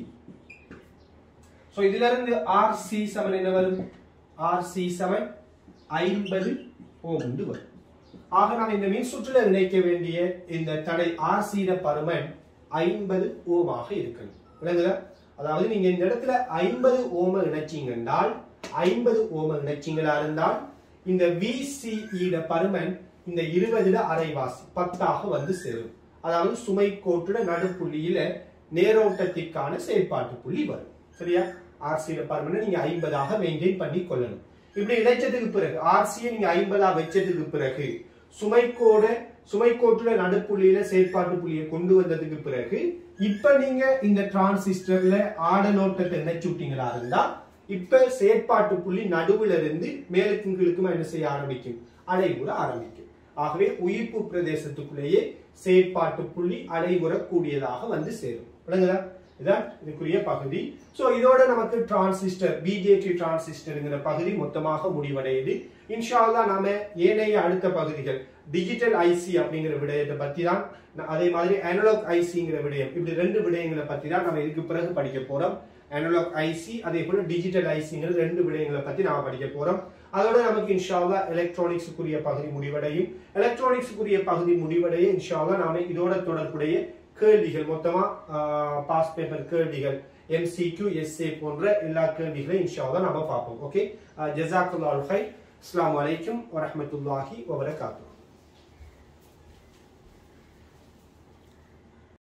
சோ இதுல இருந்து ஆர்சி சமன் என்ன வரும் ஆர்சி சமன் ஐம்பது ஓம் என்று வரும் ஆக நாம் இந்த மின் சுற்றுல இணைக்க வேண்டிய இந்த தடை ஆர்சியிட பருமன் ஐம்பது ஓமாக இருக்கணும் விளங்குதா அதாவது நீங்க இந்த இடத்துல ஐம்பது ஓம இணைச்சீங்க என்றால் ஐம்பது ஓம இணைச்சீங்களா இருந்தால் இந்த விசிஇட பருமன் இந்த இருபதுல அரைவாசி பத்தாக வந்து சேரும் அதாவது சுமை கோட்டுட நடுப்புள்ளியில நேரோட்டத்திற்கான செயற்பாட்டு புள்ளி வரும் சரியா ஆர்சியில பருமனை நீங்க ஐம்பதாக மெயின்டைன் பண்ணி கொள்ளணும் இப்படி இணைச்சதுக்கு பிறகு ஆர்சியை நீங்க ஐம்பதா வச்சதுக்கு பிறகு சுமைக்கோட சுமைக்கோட்டுல நடுப்புள்ளியில செயற்பாட்டு புள்ளியை கொண்டு வந்ததுக்கு பிறகு இப்ப நீங்க இந்த டிரான்சிஸ்டர்ல ஆடலோட்டத்தை இணைச்சு விட்டீங்களா இருந்தா இப்ப செயற்பாட்டு புள்ளி நடுவுல இருந்து மேலுக்கும் கீழுக்கும் என்ன செய்ய ஆரம்பிக்கும் அடைவுற ஆரம்பிக்கும் ஆகவே உயிர்ப்பு பிரதேசத்துக்குள்ளேயே செயற்பாட்டு புள்ளி அடைவுறக்கூடியதாக வந்து சேரும் விளங்குதா இதான் இதுக்குரிய பகுதி சோ இதோட நமக்கு டிரான்சிஸ்டர் பிஜேடி டிரான்சிஸ்டர்ங்கிற பகுதி மொத்தமாக முடிவடையுது இன்ஷா அல்லாஹ் நாம ஏனைய அடுத்த பகுதிகள் டிஜிட்டல் ஐசி அப்படிங்கிற விடயத்தை பத்தி தான் ந- அதே மாதிரி அனலாக் ஐசிங்கிற விடயம் இப்படி ரெண்டு விடயங்களை பத்தி தான் நம்ம இதுக்கு பிறகு படிக்க போறோம் அனலாக் ஐசி அதே போல டிஜிட்டல் ஐசிங்கிற ரெண்டு விடயங்களை பத்தி நாம படிக்க போறோம் அதோட நமக்கு இன்ஷால்லா எலக்ட்ரானிக்ஸுக்குரிய பகுதி முடிவடையும் எலக்ட்ரானிக்ஸுக்குரிய பகுதி முடிவடைய இன்ஷால்லா நாம இதோட தொடர்புடைய கேள்விகள் மொத்தமா பாஸ் பேப்பர் கேள்விகள் எம்சிக்யூ எஸ்ஏ போன்ற எல்லா கேள்விகளையும் இன்ஷால்லா நாம பார்ப்போம் ஓகே ஜசாக்குல்லாஹ் ஹை அஸ்ஸலாமு அலைக்கும் வரஹ்மத்துல்லாஹி வபரகாத்துஹு